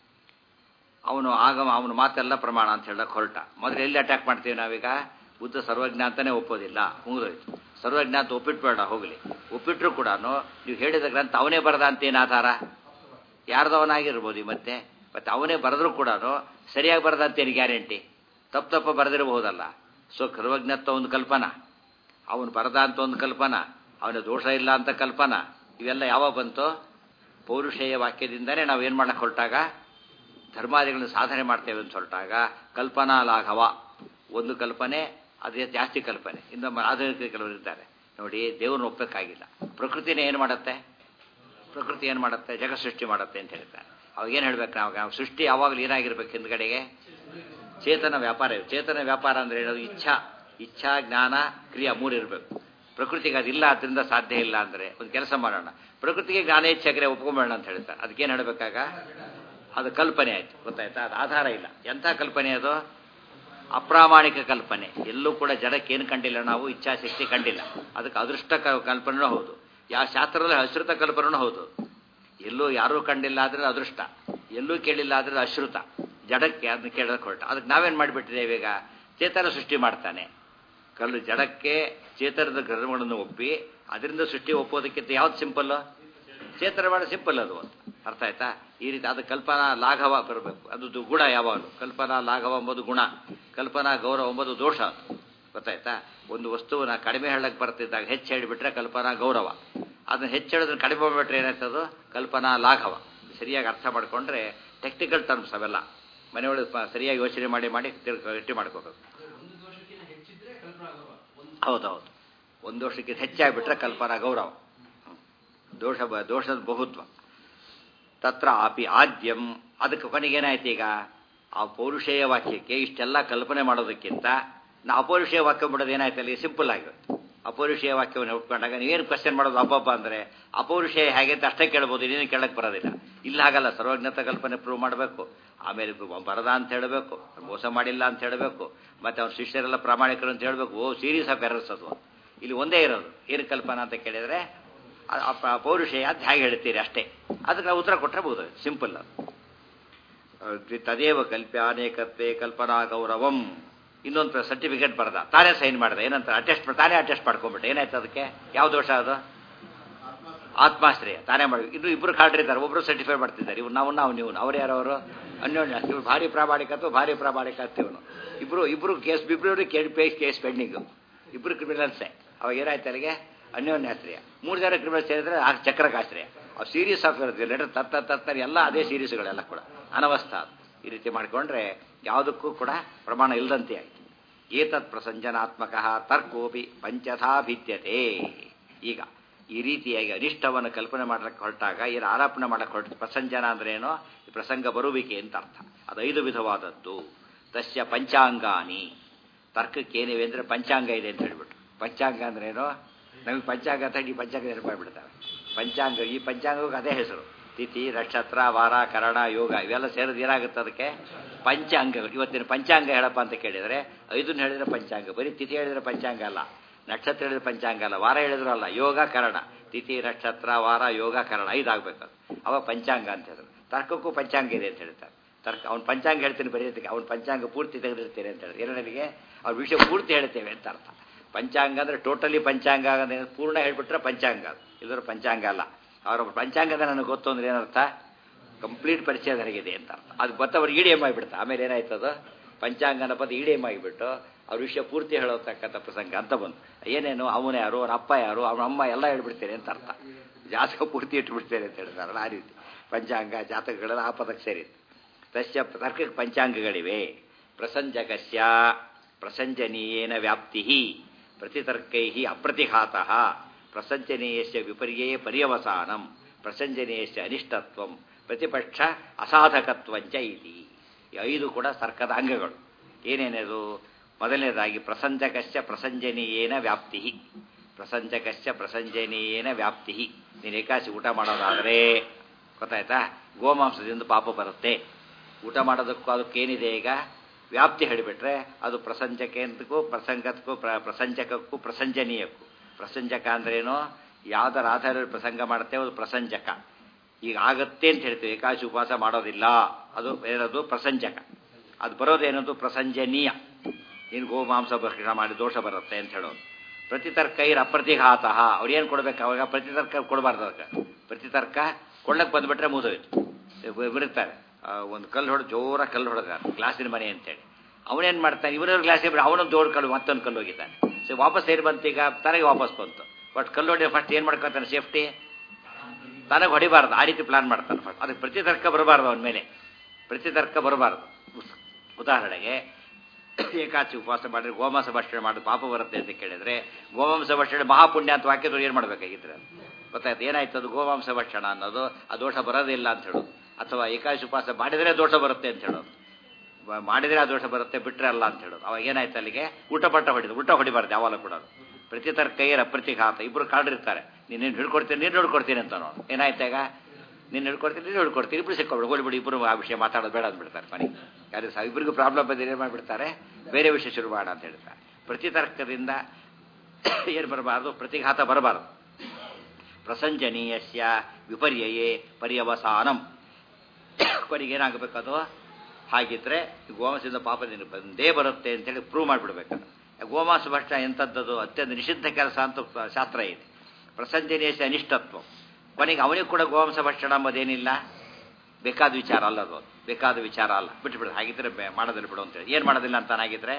ಅವನು ಆಗಮ ಅವನ ಮಾತೆಲ್ಲ ಪ್ರಮಾಣ ಅಂತ ಹೇಳಕ್ ಹೊರಟ ಮೊದಲು ಎಲ್ಲಿ ಅಟ್ಯಾಕ್ ಮಾಡ್ತೀವಿ ನಾವೀಗ ಬುದ್ಧ ಸರ್ವಜ್ಞ ಅಂತಾನೆ ಒಪ್ಪೋದಿಲ್ಲ ಮುಗಿದೋಯ್ತು ಸರ್ವಜ್ಞ ಅಂತ ಒಪ್ಪಿಟ್ಬೇಡ ಹೋಗಲಿ ಒಪ್ಪಿಟ್ರು ಕೂಡ ನೀವು ಹೇಳಿದ ಗ್ರಂಥ ಅವನೇ ಬರದ ಅಂತ ಏನು ಆಧಾರ ಯಾರ್ದವನಾಗಿರ್ಬೋದು ಈ ಮತ್ತೆ ಮತ್ತೆ ಅವನೇ ಬರೆದ್ರು ಕೂಡ ಸರಿಯಾಗಿ ಬರದ ಅಂತೇನು ಗ್ಯಾರಂಟಿ ತಪ್ಪು ತಪ್ಪ ಬರೆದಿರಬಹುದಲ್ಲ ಸೊ ಸರ್ವಜ್ಞತ್ವ ಒಂದು ಕಲ್ಪನಾ ಅವನು ಬರದ ಅಂತ ಒಂದು ಕಲ್ಪನಾ ಅವನ ದೋಷ ಇಲ್ಲ ಅಂತ ಕಲ್ಪನಾ ಇವೆಲ್ಲ ಯಾವಾಗ ಬಂತು ಪೌರುಷೇಯ ವಾಕ್ಯದಿಂದನೇ ನಾವು ಏನು ಮಾಡಕ್ಕೆ ಹೊರಟಾಗ ಧರ್ಮಾದಿಗಳನ್ನು ಸಾಧನೆ ಮಾಡ್ತೇವೆ ಅಂತ ಹೊರಟಾಗ ಕಲ್ಪನಾ ಲಾಘವ ಒಂದು ಕಲ್ಪನೆ ಅದೇ ಜಾಸ್ತಿ ಕಲ್ಪನೆ ಇನ್ನು ಆಧುನಿಕ ಕೆಲವರು ಇದ್ದಾರೆ ನೋಡಿ ದೇವ್ರನ್ನ ಒಪ್ಪಕ್ಕಾಗಿಲ್ಲ ಪ್ರಕೃತಿನೇ ಏನು ಮಾಡುತ್ತೆ ಪ್ರಕೃತಿ ಏನು ಮಾಡುತ್ತೆ ಜಗ ಸೃಷ್ಟಿ ಮಾಡುತ್ತೆ ಅಂತ ಹೇಳ್ತಾರೆ ಅವಾಗ ಏನು ಹೇಳ್ಬೇಕು ನಾವು ನಾವು ಸೃಷ್ಟಿ ಯಾವಾಗಲೂ ಏನಾಗಿರ್ಬೇಕು ಹಿಂದ್ಗಡೆಗೆ ಚೇತನ ವ್ಯಾಪಾರ ಇದೆ ಚೇತನ ವ್ಯಾಪಾರ ಅಂದ್ರೆ ಏನದು ಇಚ್ಛಾ ಇಚ್ಛಾ ಜ್ಞಾನ ಕ್ರಿಯಾ ಮೂರು ಇರಬೇಕು ಪ್ರಕೃತಿಗೆ ಅದಿಲ್ಲ ಅದರಿಂದ ಸಾಧ್ಯ ಇಲ್ಲ ಅಂದರೆ ಒಂದು ಕೆಲಸ ಮಾಡೋಣ ಪ್ರಕೃತಿಗೆ ಜ್ಞಾನ ಇಚ್ಛಾಗ್ರೆ ಒಪ್ಕೊಂಬೇಡ ಅಂತ ಹೇಳ್ತಾರೆ ಅದಕ್ಕೇನು ಹೇಳಬೇಕಾಗ ಅದು ಕಲ್ಪನೆ ಆಯ್ತು ಗೊತ್ತಾಯ್ತಾ ಅದು ಆಧಾರ ಇಲ್ಲ ಎಂಥ ಕಲ್ಪನೆ ಅದು ಅಪ್ರಾಮಾಣಿಕ ಕಲ್ಪನೆ ಎಲ್ಲೂ ಕೂಡ ಜಡಕ್ಕೆ ಏನು ಕಂಡಿಲ್ಲ ನಾವು ಇಚ್ಛಾಶಕ್ತಿ ಕಂಡಿಲ್ಲ ಅದಕ್ಕೆ ಅದೃಷ್ಟ ಕ- ಕಲ್ಪನೆನೂ ಹೌದು ಯಾವ ಶಾಸ್ತ್ರದಲ್ಲಿ ಅಶ್ರುತ ಕಲ್ಪನೆನೂ ಹೌದು ಎಲ್ಲೂ ಯಾರೂ ಕಂಡಿಲ್ಲ ಆದರೆ ಅದೃಷ್ಟ ಎಲ್ಲೂ ಕೇಳಿಲ್ಲ ಆದರೆ ಅಶ್ರುತ ಜಡಕ್ಕೆ ಅದನ್ನ ಕೇಳೋಕೆ ಹೊರಟ ಅದಕ್ಕೆ ನಾವೇನು ಮಾಡಿಬಿಟ್ಟಿದ್ದೇವೆ ಈಗ ಚೇತನ ಸೃಷ್ಟಿ ಮಾಡ್ತಾನೆ ಕಲ್ಲು ಜಡಕ್ಕೆ ಚೇತನದ ಕರ್ಮಗಳನ್ನು ಒಪ್ಪಿ ಅದರಿಂದ ಸೃಷ್ಟಿ ಒಪ್ಪೋದಕ್ಕಿಂತ ಯಾವ್ದು ಸಿಂಪಲ್ಲು ಚೇತನ ಮಾಡ ಸಿಂಪಲ್ ಅದು ಅಂತ ಅರ್ಥ ಆಯ್ತಾ ಈ ರೀತಿ ಅದು ಕಲ್ಪನಾ ಲಾಘವ ಬರಬೇಕು ಅದು ದು- ಗುಣ ಯಾವಾಗಲೂ ಕಲ್ಪನಾ ಲಾಘವ ಎಂಬುದು ಗುಣ ಕಲ್ಪನಾ ಗೌರವ ಎಂಬುದು ದೋಷ ಅದು ಗೊತ್ತಾಯ್ತಾ ಒಂದು ವಸ್ತುವನ್ನ ಕಡಿಮೆ ಹೇಳಕ್ಕೆ ಬರ್ತಿದ್ದಾಗ ಹೆಚ್ಚು ಹೇಳಿಬಿಟ್ರೆ ಕಲ್ಪನಾ ಗೌರವ ಅದನ್ನ ಹೆಚ್ಚು ಹೇಳಿದ್ರೆ ಕಡಿಮೆ ಮಾಡಿಬಿಟ್ರೆ ಏನಾಯ್ತದು ಕಲ್ಪನಾ ಲಾಘವ ಸರಿಯಾಗಿ ಅರ್ಥ ಮಾಡ್ಕೊಂಡ್ರೆ ಟೆಕ್ನಿಕಲ್ ಟರ್ಮ್ಸ್ ಅವೆಲ್ಲ ಮನೆಯೊಳಗೆ ಪ- ಸರಿಯಾಗಿ ಯೋಚನೆ ಮಾಡಿ ಮಾಡಿ ತಿಳ್- ಗಟ್ಟಿ ಮಾಡ್ಕೋಬೇಕು ಹೌದೌದು ಒಂದು ವರ್ಷಕ್ಕೆ ಹೆಚ್ಚಾಗಿಬಿಟ್ರೆ ಕಲ್ಪನಾ ಗೌರವ ಹ್ಮ್. ದೋಷ ಬ- ದೋಷದ ಬಹುತ್ವ ತತ್ರ ಆಪಿ ಆದ್ಯಂ ಅದಕ್ಕೆ ಕೊನೆಗೆ ಏನಾಯ್ತು ಈಗ ಆ ಪೌರುಷೇಯ ವಾಕ್ಯಕ್ಕೆ ಇಷ್ಟೆಲ್ಲ ಕಲ್ಪನೆ ಮಾಡೋದಕ್ಕಿಂತ ನಾ ಅಪೌರುಷೇಯ ವಾಕ್ಯ ಬಿಡೋದು ಏನಾಯ್ತು ಅಲ್ಲಿ ಸಿಂಪಲ್ ಆಗಿರುತ್ತೆ ಅಪೌರುಷೇಯ ವಾಕ್ಯವನ್ನು ಒಪ್ಕೊಂಡಾಗ ನೀವೇನು ಕ್ವಶನ್ ಮಾಡೋದು ಅಬ್ಬಬ್ಬ ಅಂದರೆ ಅಪೌರುಷೇಯ ಹೇಗೆ ಅಂತ ಅಷ್ಟೇ ಕೇಳ್ಬೋದು ಇನ್ನೇನು ಕೇಳಕ್ಕೆ ಬರೋದಿಲ್ಲ ಇಲ್ಲ ಹಾಗಲ್ಲ ಸರ್ವಜ್ಞತ ಕಲ್ಪನೆ ಪ್ರೂವ್ ಮಾಡಬೇಕು ಆಮೇಲೆ ಬ- ಬರದ ಅಂತ ಹೇಳಬೇಕು ಮೋಸ ಮಾಡಿಲ್ಲ ಅಂತ ಹೇಳಬೇಕು ಮತ್ತೆ ಅವ್ರ ಶಿಷ್ಯರೆಲ್ಲ ಪ್ರಾಮಾಣಿಕರು ಅಂತ ಹೇಳಬೇಕು ಓ ಸೀರಿಯಸ್ ಆಫ್ ಎರರ್ಸ್ ಅದು ಇಲ್ಲಿ ಒಂದೇ ಇರೋದು ಏನು ಕಲ್ಪನಾ ಅಂತ ಕೇಳಿದರೆ ಆ- ಆ ಪ- ಪೌರುಷೇಯ ಅಂತ ಹೇಗೆ ಹೇಳ್ತೀರಿ ಅಷ್ಟೇ ಅದಕ್ಕೆ ನಾವು ಉತ್ತರ ಕೊಟ್ಟರೆ ಬಹುದು ಸಿಂಪಲ್ ಅದು ಅಹ್ ತದೇವ ಕಲ್ಪ್ಯ ಅನೇಕತ್ವೇ ಕಲ್ಪನಾ ಗೌರವಂ ಇನ್ನೊಂದು ಸರ್ಟಿಫಿಕೇಟ್ ಬರದ ತಾನೇ ಸೈನ್ ಮಾಡಿದೆ ಏನಂತ ಅಟೆಸ್ಟ್ ತಾನೇ ಅಟೆಸ್ಟ್ ಮಾಡ್ಕೊಂಬಿಟ್ಟೆ ಏನಾಯ್ತು ಅದಕ್ಕೆ ಯಾವ ದೋಷ ಅದು ಆತ್ಮಾಶ್ರಯ ತಾನೇ ಮಾಡಿ ಇನ್ನು ಇಬ್ರು ಕಾಡ್ರಿದ್ದಾರೆ ಒಬ್ರು ಸರ್ಟಿಫೈ ಮಾಡ್ತಿದ್ದಾರೆ ಇವ್ರು ನಾವು ನಾವು ನೀವು ಅವ್ರು ಯಾರವರು ಅನ್ಯೋನ್ಯ ಇವ್ರು ಭಾರಿ ಪ್ರಾಮಾಣಿಕತ್ವ ಭಾರಿ ಪ್ರಾಮಾಣಿಕತ್ವ ಇವನು ಇಬ್ರು ಇಬ್ರು ಕೇಸ್ ಇಬ್ರು ಕೇಸ್ ಕೇಸ್ ಪೆಂಡಿಂಗು ಇಬ್ರು ಕ್ರಿಮಿನಲ್ಸೇ ಅವಾಗ ಏನಾಯ್ತು ಅಲ್ಲಿಗೆ ಅನ್ಯೋನ್ಯಾಶ್ರಯ ಮೂರು ಜನ ಕ್ರಿಮಿನಲ್ ಸೇರಿದ್ರೆ ಆ ಚಕ್ರಕಾಶ್ರಯ ಆ ಸೀರಿಯಸ್ ಆಫ್ ಇರುತ್ತೆ ಲೆಟರ್ ತತ್ತ ತತ್ತರ ಎಲ್ಲ ಅದೇ ಸೀರೀಸ್ಗಳೆಲ್ಲ ಕೂಡ ಅನವಸ್ಥ ಅದು. ಈ ರೀತಿ ಮಾಡಿಕೊಂಡ್ರೆ ಯಾವುದಕ್ಕೂ ಕೂಡ ಪ್ರಮಾಣ ಇಲ್ಲದಂತೆ ಆಯಿತು ಏತತ್ ಪ್ರಸಂಜನಾತ್ಮಕ ತರ್ಕೋಪಿ ಪಂಚಥಾ ಭಿದ್ಯತೆ ಈಗ ಈ ರೀತಿಯಾಗಿ ಅನಿಷ್ಟವನ್ನು ಕಲ್ಪನೆ ಮಾಡಲಿಕ್ಕೆ ಹೊರಟಾಗ ಏನು ಆರೋಪಣೆ ಮಾಡಕ್ಕೆ ಹೊರಟ ಪ್ರಸಂಜನ ಅಂದ್ರೆ ಏನೋ ಈ ಪ್ರಸಂಗ ಬರುವಿಕೆ ಅಂತ ಅರ್ಥ ಅದು ಐದು ವಿಧವಾದದ್ದು ತಸ್ಯ ಪಂಚಾಂಗಾನಿ ತರ್ಕಕ್ಕೆ ಏನಿವೆ ಅಂದರೆ ಪಂಚಾಂಗ ಇದೆ ಅಂತ ಹೇಳ್ಬಿಟ್ಟು ಪಂಚಾಂಗ ಅಂದ್ರೆ ಏನೋ ನಮಗೆ ಪಂಚಾಂಗ ಅಂತ ಈ ಪಂಚಾಂಗ ನೆನಪಾಗ್ಬಿಡ್ತಾರೆ ಪಂಚಾಂಗ ಈ ಪಂಚಾಂಗಕ್ಕೆ ಅದೇ ಹೆಸರು ತಿಥಿ ನಕ್ಷತ್ರ ವಾರ ಕರಣ ಯೋಗ ಇವೆಲ್ಲ ಸೇರಿದ್ರೆ ಏನಾಗುತ್ತೆ ಅದಕ್ಕೆ ಪಂಚಾಂಗಗಳು ಇವತ್ತಿನ ಪಂಚಾಂಗ ಹೇಳಪ್ಪ ಅಂತ ಕೇಳಿದರೆ ಐದನ್ನ ಹೇಳಿದ್ರೆ ಪಂಚಾಂಗ ಬರೀ ತಿಥಿ ಹೇಳಿದ್ರೆ ಪಂಚಾಂಗ ಅಲ್ಲ ನಕ್ಷತ್ರ ಹೇಳಿದ್ರೆ ಪಂಚಾಂಗ ಅಲ್ಲ ವಾರ ಹೇಳಿದ್ರು ಅಲ್ಲ ಯೋಗ ಕರಣ ತಿಥಿ ನಕ್ಷತ್ರ ವಾರ ಯೋಗ ಕರಣ ಐದಾಗಬೇಕು ಅವಾಗ ಪಂಚಾಂಗ ಅಂತ ಹೇಳಿದ್ರು ತರ್ಕಕ್ಕೂ ಪಂಚಾಂಗ ಇದೆ ಅಂತ ಹೇಳ್ತಾರೆ ತರ್ಕ ಅವ್ನು ಪಂಚಾಂಗ ಹೇಳ್ತೀನಿ ಬರೆಯೋದಕ್ಕೆ ಅವ್ನು ಪಂಚಾಂಗ ಪೂರ್ತಿ ತೆಗೆದಿರ್ತೀನಿ ಅಂತ ಹೇಳಿ ಎರಡನಿಗೆ ಅವ್ರ ವಿಷಯ ಪೂರ್ತಿ ಹೇಳ್ತೇವೆ ಅಂತ ಅರ್ಥ ಪಂಚಾಂಗ ಅಂದರೆ ಟೋಟಲಿ ಪಂಚಾಂಗ ಅಂದ್ರೆ ಪೂರ್ಣ ಹೇಳ್ಬಿಟ್ರೆ ಪಂಚಾಂಗ ಅದು ಇದ್ರ ಪಂಚಾಂಗ ಅಲ್ಲ ಅವರ ಪಂಚಾಂಗದ ನನಗೆ ಗೊತ್ತು ಅಂದ್ರೆ ಏನರ್ಥ ಕಂಪ್ಲೀಟ್ ಪರಿಚಯ ನನಗಿದೆ ಅಂತ ಅರ್ಥ ಅದು ಬತ್ತವರು ಇಡಿಎಮ್ ಆಗಿಬಿಡ್ತಾ ಆಮೇಲೆ ಏನಾಯ್ತದ ಪಂಚಾಂಗನ ಪದ ಇಡಿಎಮ್ ಆಗಿಬಿಟ್ಟು ಅವ್ರ ವಿಷಯ ಪೂರ್ತಿ ಹೇಳೋತಕ್ಕಂಥ ಪ್ರಸಂಗ ಅಂತ ಬಂತು ಏನೇನು ಅವನ ಯಾರು ಅವ್ರ ಅಪ್ಪ ಯಾರು ಅವನ ಅಮ್ಮ ಎಲ್ಲ ಹೇಳ್ಬಿಡ್ತೇನೆ ಅಂತ ಅರ್ಥ ಜಾತಕ ಪೂರ್ತಿ ಇಟ್ಬಿಡ್ತೇನೆ ಅಂತ ಹೇಳ್ತಾರಲ್ಲ ಆ ರೀತಿ ಪಂಚಾಂಗ ಜಾತಕಗಳೆಲ್ಲ ಆ ಪದಕ್ಕೆ ಸೇರಿತ್ತು ತಸ್ಯ ತರ್ಕಕ್ಕೆ ಪಂಚಾಂಗಗಳಿವೆ ಪ್ರಸಂಜಕಸ್ಯ ಪ್ರಸಂಜನೀಯೇನ ವ್ಯಾಪ್ತಿ ಪ್ರತಿತರ್ಕೈ ಅಪ್ರತಿಘಾತ ಪ್ರಸಂಜನೀಯಸ್ಯ ವಿಪರ್ಯೇ ಪರ್ಯವಸಾನಂ ಪ್ರಸಂಜನೀಯಸ್ಯ ಅನಿಷ್ಟತ್ವಂ ಪ್ರತಿಪಕ್ಷ ಅಸಾಧಕತ್ವಂಚ ಇತಿ ಈ ಐದು ಕೂಡ ತರ್ಕದ ಅಂಗಗಳು ಏನೇನದು ಮೊದಲನೇದಾಗಿ ಪ್ರಸಂಜಕಸ್ಯ ಪ್ರಸಂಜನೀಯೇನ ವ್ಯಾಪ್ತಿ ಪ್ರಸಂಜಕಸ್ಯ ಪ್ರಸಂಜನೀಯೇನ ವ್ಯಾಪ್ತಿ ನೀನು ಏಕಾಸಿ ಊಟ ಮಾಡೋದಾದರೆ ಗೊತ್ತಾಯ್ತಾ ಗೋಮಾಂಸದಿಂದ ಪಾಪ ಬರುತ್ತೆ ಊಟ ಮಾಡೋದಕ್ಕೂ ಅದಕ್ಕೇನಿದೆ ಈಗ ವ್ಯಾಪ್ತಿ ಹೇಳಿಬಿಟ್ರೆ ಅದು ಪ್ರಸಂಜಕಕ್ಕೂ ಪ್ರಸಂಗಕ್ಕೂ ಪ್ರ ಪ್ರಸಂಜಕಕ್ಕೂ ಪ್ರಸಂಜನೀಯಕ್ಕೂ ಪ್ರಸಂಜಕ ಅಂದ್ರೇನು ಯಾವ್ದರ ಆಧಾರದಲ್ಲಿ ಪ್ರಸಂಗ ಮಾಡುತ್ತೆ ಅದು ಪ್ರಸಂಜಕ ಈಗ ಆಗತ್ತೆ ಅಂತ ಹೇಳ್ತೀವಿ ಏಕಾಶಿ ಉಪವಾಸ ಮಾಡೋದಿಲ್ಲ ಅದು ಏನದು ಪ್ರಸಂಜಕ ಅದು ಬರೋದೇನದು ಪ್ರಸಂಜನೀಯ ನೀನು ಗೋಮಾಂಸ ಭಕ್ಷಣ ಮಾಡಿ ದೋಷ ಬರುತ್ತೆ ಅಂತ ಹೇಳೋದು ಪ್ರತಿತರ್ಕೈರ್ ಅಪ್ರತಿಘಾತ ಅವ್ರು ಏನು ಕೊಡ್ಬೇಕು ಅವಾಗ ಪ್ರತಿತರ್ಕ ಕೊಡಬಾರ್ದು ಅದಕ್ಕೆ ಪ್ರತಿತರ್ಕ ಕೊಳ್ಳಕ್ಕೆ ಬಂದುಬಿಟ್ರೆ ಮುಗಿದೋಯ್ತು ಬಿಡುತ್ತಾರೆ ಒಂದು ಕಲ್ಲು ಹೊಡೆದು ಜೋರ ಕಲ್ಲು ಹೊಡೆದ ಗ್ಲಾಸಿನ ಮನೆ ಅಂತೇಳಿ ಅವನೇನು ಮಾಡ್ತಾನೆ ಇವನವ್ರ ಗ್ಲಾಸ್ ಬಿಟ್ಟು ಅವನೊಂದು ದೊಡ್ಡ ಕಲ್ಲು ಮತ್ತೊಂದು ಕಲ್ಲು ಹೋಗಿದ್ದಾನೆ ಸೊ ವಾಪಸ್ ಸೇರಿ ಬಂತು ಈಗ ತನಗೆ ವಾಪಸ್ ಬಂತು ಬಟ್ ಕಲ್ಲು ಹೊಡಿ ಫಸ್ಟ್ ಏನು ಮಾಡ್ಕೊತಾನೆ ಸೇಫ್ಟಿ ತನಗೆ ಹೊಡಿಬಾರ್ದು ಆ ರೀತಿ ಪ್ಲಾನ್ ಮಾಡ್ತಾನೆ ಫಸ್ಟ್ ಅದಕ್ಕೆ ಪ್ರತಿತರ್ಕ ಬರಬಾರ್ದು ಅವನ ಮೇಲೆ ಪ್ರತಿತರ್ಕ ಬರಬಾರ್ದು ಉದಾಹರಣೆಗೆ ಏಕಾಚಿ ಉಪವಾಸ ಮಾಡಿದ್ರೆ ಗೋಮಾಂಸ ಭಕ್ಷಣೆ ಮಾಡೋದು ಪಾಪ ಬರುತ್ತೆ ಅಂತ ಕೇಳಿದ್ರೆ ಗೋಮಾಂಸ ಭಕ್ಷಣೆ ಮಹಾಪುಣ್ಯ ಅಂತ ವಾಕ್ಯದವ್ರು ಏನು ಮಾಡಬೇಕಾಗಿದ್ರೆ ಗೊತ್ತಾಯ್ತು ಏನಾಯ್ತು ಅದು ಗೋಮಾಂಸ ಭಕ್ಷಣ ಅನ್ನೋದು ಆ ದೋಷ ಬರೋದಿಲ್ಲ ಅಂತ ಹೇಳೋದು ಅಥವಾ ಏಕಾಶಿ ಉಪವಾಸ ಮಾಡಿದರೆ ದೋಷ ಬರುತ್ತೆ ಅಂತ ಹೇಳೋದು ಮಾಡಿದರೆ ಆ ದೋಷ ಬರುತ್ತೆ ಬಿಟ್ಟರೆ ಅಲ್ಲ ಅಂತ ಹೇಳೋದು ಅವಾಗ ಏನಾಯ್ತು ಅಲ್ಲಿಗೆ ಊಟ ಪಟ್ಟ ಹೊಡಿದು ಊಟ ಹೊಡಿಬಾರ್ದು ಯಾವಾಗ ಕೂಡ ಪ್ರತಿ ತರ್ಕೈಯರ ಅಪ್ರತಿಘಾತ ಇಬ್ಬರು ಕಾಡಿರ್ತಾರೆ ನೀನು ಹಿಡ್ಕೊಡ್ತೀನಿ ನೀನು ಹಿಡ್ಕೊಡ್ತೀನಿ ಅಂತ ನೋಡು ಏನಾಯ್ತು ಈಗ ನೀನು ಹಿಡ್ಕೊಡ್ತೀನಿ ನೀನು ಹಿಡ್ಕೊಡ್ತೀನಿ ಇಬ್ಬರು ಸಿಕ್ಕೊಬಿಡು ಹೋಗ್ಬಿಡಿ ಇಬ್ಬರು ಆ ವಿಷಯ ಮಾತಾಡೋದು ಬೇಡ ಅಂದ್ಬಿಡ್ತಾರೆ ಮನೆ ಯಾರು ಸಹ ಇಬ್ಬರಿಗೂ ಪ್ರಾಬ್ಲಮ್ ಬಂದಿದೆ ಏನು ಮಾಡಿಬಿಡ್ತಾರೆ ಬೇರೆ ವಿಷಯ ಶುರು ಮಾಡ ಅಂತ ಹೇಳ್ತಾರೆ ಪ್ರತಿ ತರ್ಕದಿಂದ ಏನು ಬರಬಾರ್ದು ಪ್ರತಿಘಾತ ಬರಬಾರ್ದು ಪ್ರಸಂಜನೀಯಸ್ಯ ವಿಪರ್ಯಯೇ ಪರ್ಯವಸಾನಂ ಕೊನೆಗೆ ಏನಾಗಬೇಕದು ಹಾಗಿದ್ರೆ ಗೋಮಾಂಸದಿಂದ ಪಾಪ ನಿನಗೆ ಬಂದೇ ಬರುತ್ತೆ ಅಂತೇಳಿ ಪ್ರೂವ್ ಮಾಡಿಬಿಡ್ಬೇಕು ಗೋಮಾಂಸ ಭಕ್ಷಣ ಎಂಥದ್ದದು ಅತ್ಯಂತ ನಿಷಿದ್ಧ ಕೆಲಸ ಅಂತ ಶಾಸ್ತ್ರ ಇದೆ ಪ್ರಸಂಜನೀಯಸ್ಯ ಅನಿಷ್ಟತ್ವ ಕೊನೆಗೆ ಅವನಿಗೆ ಕೂಡ ಗೋಮಾಂಸ ಭಕ್ಷಣ ಅಂಬೋದೇನಿಲ್ಲ ಬೇಕಾದ ವಿಚಾರ ಅಲ್ಲ ಅದು ಬೇಕಾದ ವಿಚಾರ ಅಲ್ಲ ಬಿಟ್ಟುಬಿಡು ಹಾಗಿದ್ರೆ ಮಾಡೋದಿಲ್ಲ ಬಿಡು ಅಂತೇಳಿ ಏನು ಮಾಡೋದಿಲ್ಲ ಅಂತಾನಾಗಿದ್ರೆ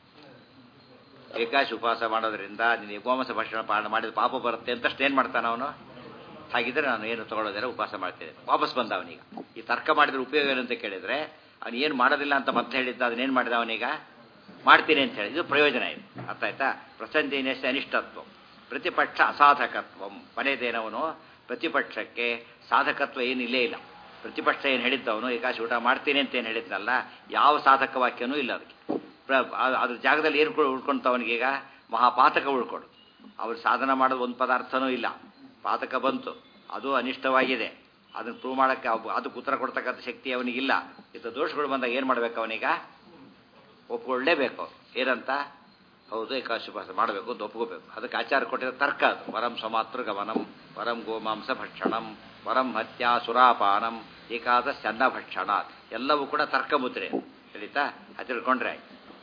ಏಕಾಶಿ ಉಪವಾಸ ಮಾಡೋದ್ರಿಂದ ನಿನಗೆ ಗೋಮಾಂಸ ಭಕ್ಷಣ ಪಾಲನೆ ಮಾಡಿದ ಪಾಪ ಬರುತ್ತೆ ಅಂತಷ್ಟು ಏನು ಮಾಡ್ತಾನೆ ಅವನು ಹಾಗಿದ್ರೆ ನಾನು ಏನು ತಗೊಳ್ಳೋದಿಲ್ಲ ಉಪವಾಸ ಮಾಡ್ತೇನೆ ವಾಪಸ್ ಬಂದ ಅವನೀಗ ಈ ತರ್ಕ ಮಾಡಿದ್ರೆ ಉಪಯೋಗ ಏನು ಅಂತ ಕೇಳಿದ್ರೆ ಅವನು ಏನು ಮಾಡೋದಿಲ್ಲ ಅಂತ ಮತ್ತೆ ಹೇಳಿದ್ದ ಅದನ್ನೇನು ಮಾಡಿದ ಅವನೀಗ ಮಾಡ್ತೀನಿ ಅಂತ ಹೇಳಿ ಇದು ಪ್ರಯೋಜನ ಇದೆ ಅರ್ಥ ಆಯ್ತಾ ಪ್ರಸಂಜೀನಸ್ಯ ಅನಿಷ್ಟತ್ವ ಪ್ರತಿಪಕ್ಷ ಅಸಾಧಕತ್ವ ಕೊನೆಯದೇನವನು ಪ್ರತಿಪಕ್ಷಕ್ಕೆ ಸಾಧಕತ್ವ ಏನಿಲ್ಲೇ ಇಲ್ಲ ಪ್ರತಿಪಕ್ಷ ಏನು ಹೇಳಿದ್ದವನು ಏಕಾಶಿ ಊಟ ಮಾಡ್ತೀನಿ ಅಂತ ಏನು ಹೇಳಿದ್ನಲ್ಲ ಯಾವ ಸಾಧಕ ವಾಕ್ಯನೂ ಇಲ್ಲ ಅದಕ್ಕೆ ಅದ್ರ ಜಾಗದಲ್ಲಿ ಏನು ಉಳ್ಕೊಂತ ಅವನಿಗೀಗ ಮಹಾಪಾತಕ ಉಳ್ಕೊಡು ಅವ್ರು ಸಾಧನ ಮಾಡೋದು ಒಂದು ಪದಾರ್ಥನೂ ಇಲ್ಲ ಪಾತಕ ಬಂತು ಅದು ಅನಿಷ್ಟವಾಗಿದೆ ಅದನ್ನು ಪ್ರೂವ್ ಮಾಡೋಕ್ಕೆ ಅದಕ್ಕೆ ಉತ್ತರ ಕೊಡ್ತಕ್ಕಂಥ ಶಕ್ತಿ ಅವನಿಗಿಲ್ಲ ಇಂಥ ದೋಷಗಳು ಬಂದಾಗ ಏನು ಮಾಡ್ಬೇಕು ಅವನೀಗ ಒಪ್ಕೊಳ್ಳೇಬೇಕು ಏನಂತ ಹೌದು ಏಕಾಶುಪಾಸ ಮಾಡಬೇಕು ಅಂತ ಒಪ್ಕೋಬೇಕು ಅದಕ್ಕೆ ಆಚಾರ ಕೊಟ್ಟಿರೋ ತರ್ಕ ಅದು ವರಂ ಸಮಾತೃ ಗಮನಂ ವರಂ ಗೋಮಾಂಸ ಭಕ್ಷಣಂ ವರಂ ಹತ್ಯಾ ಸುರಾಪಾನಂ ಏಕಾದಶ ಅನ್ನ ಭಕ್ಷಣ ಎಲ್ಲವೂ ಕೂಡ ತರ್ಕ ಮುದ್ರೆ ತಿಳಿತಾ ಅದು ತಿಳ್ಕೊಂಡ್ರೆ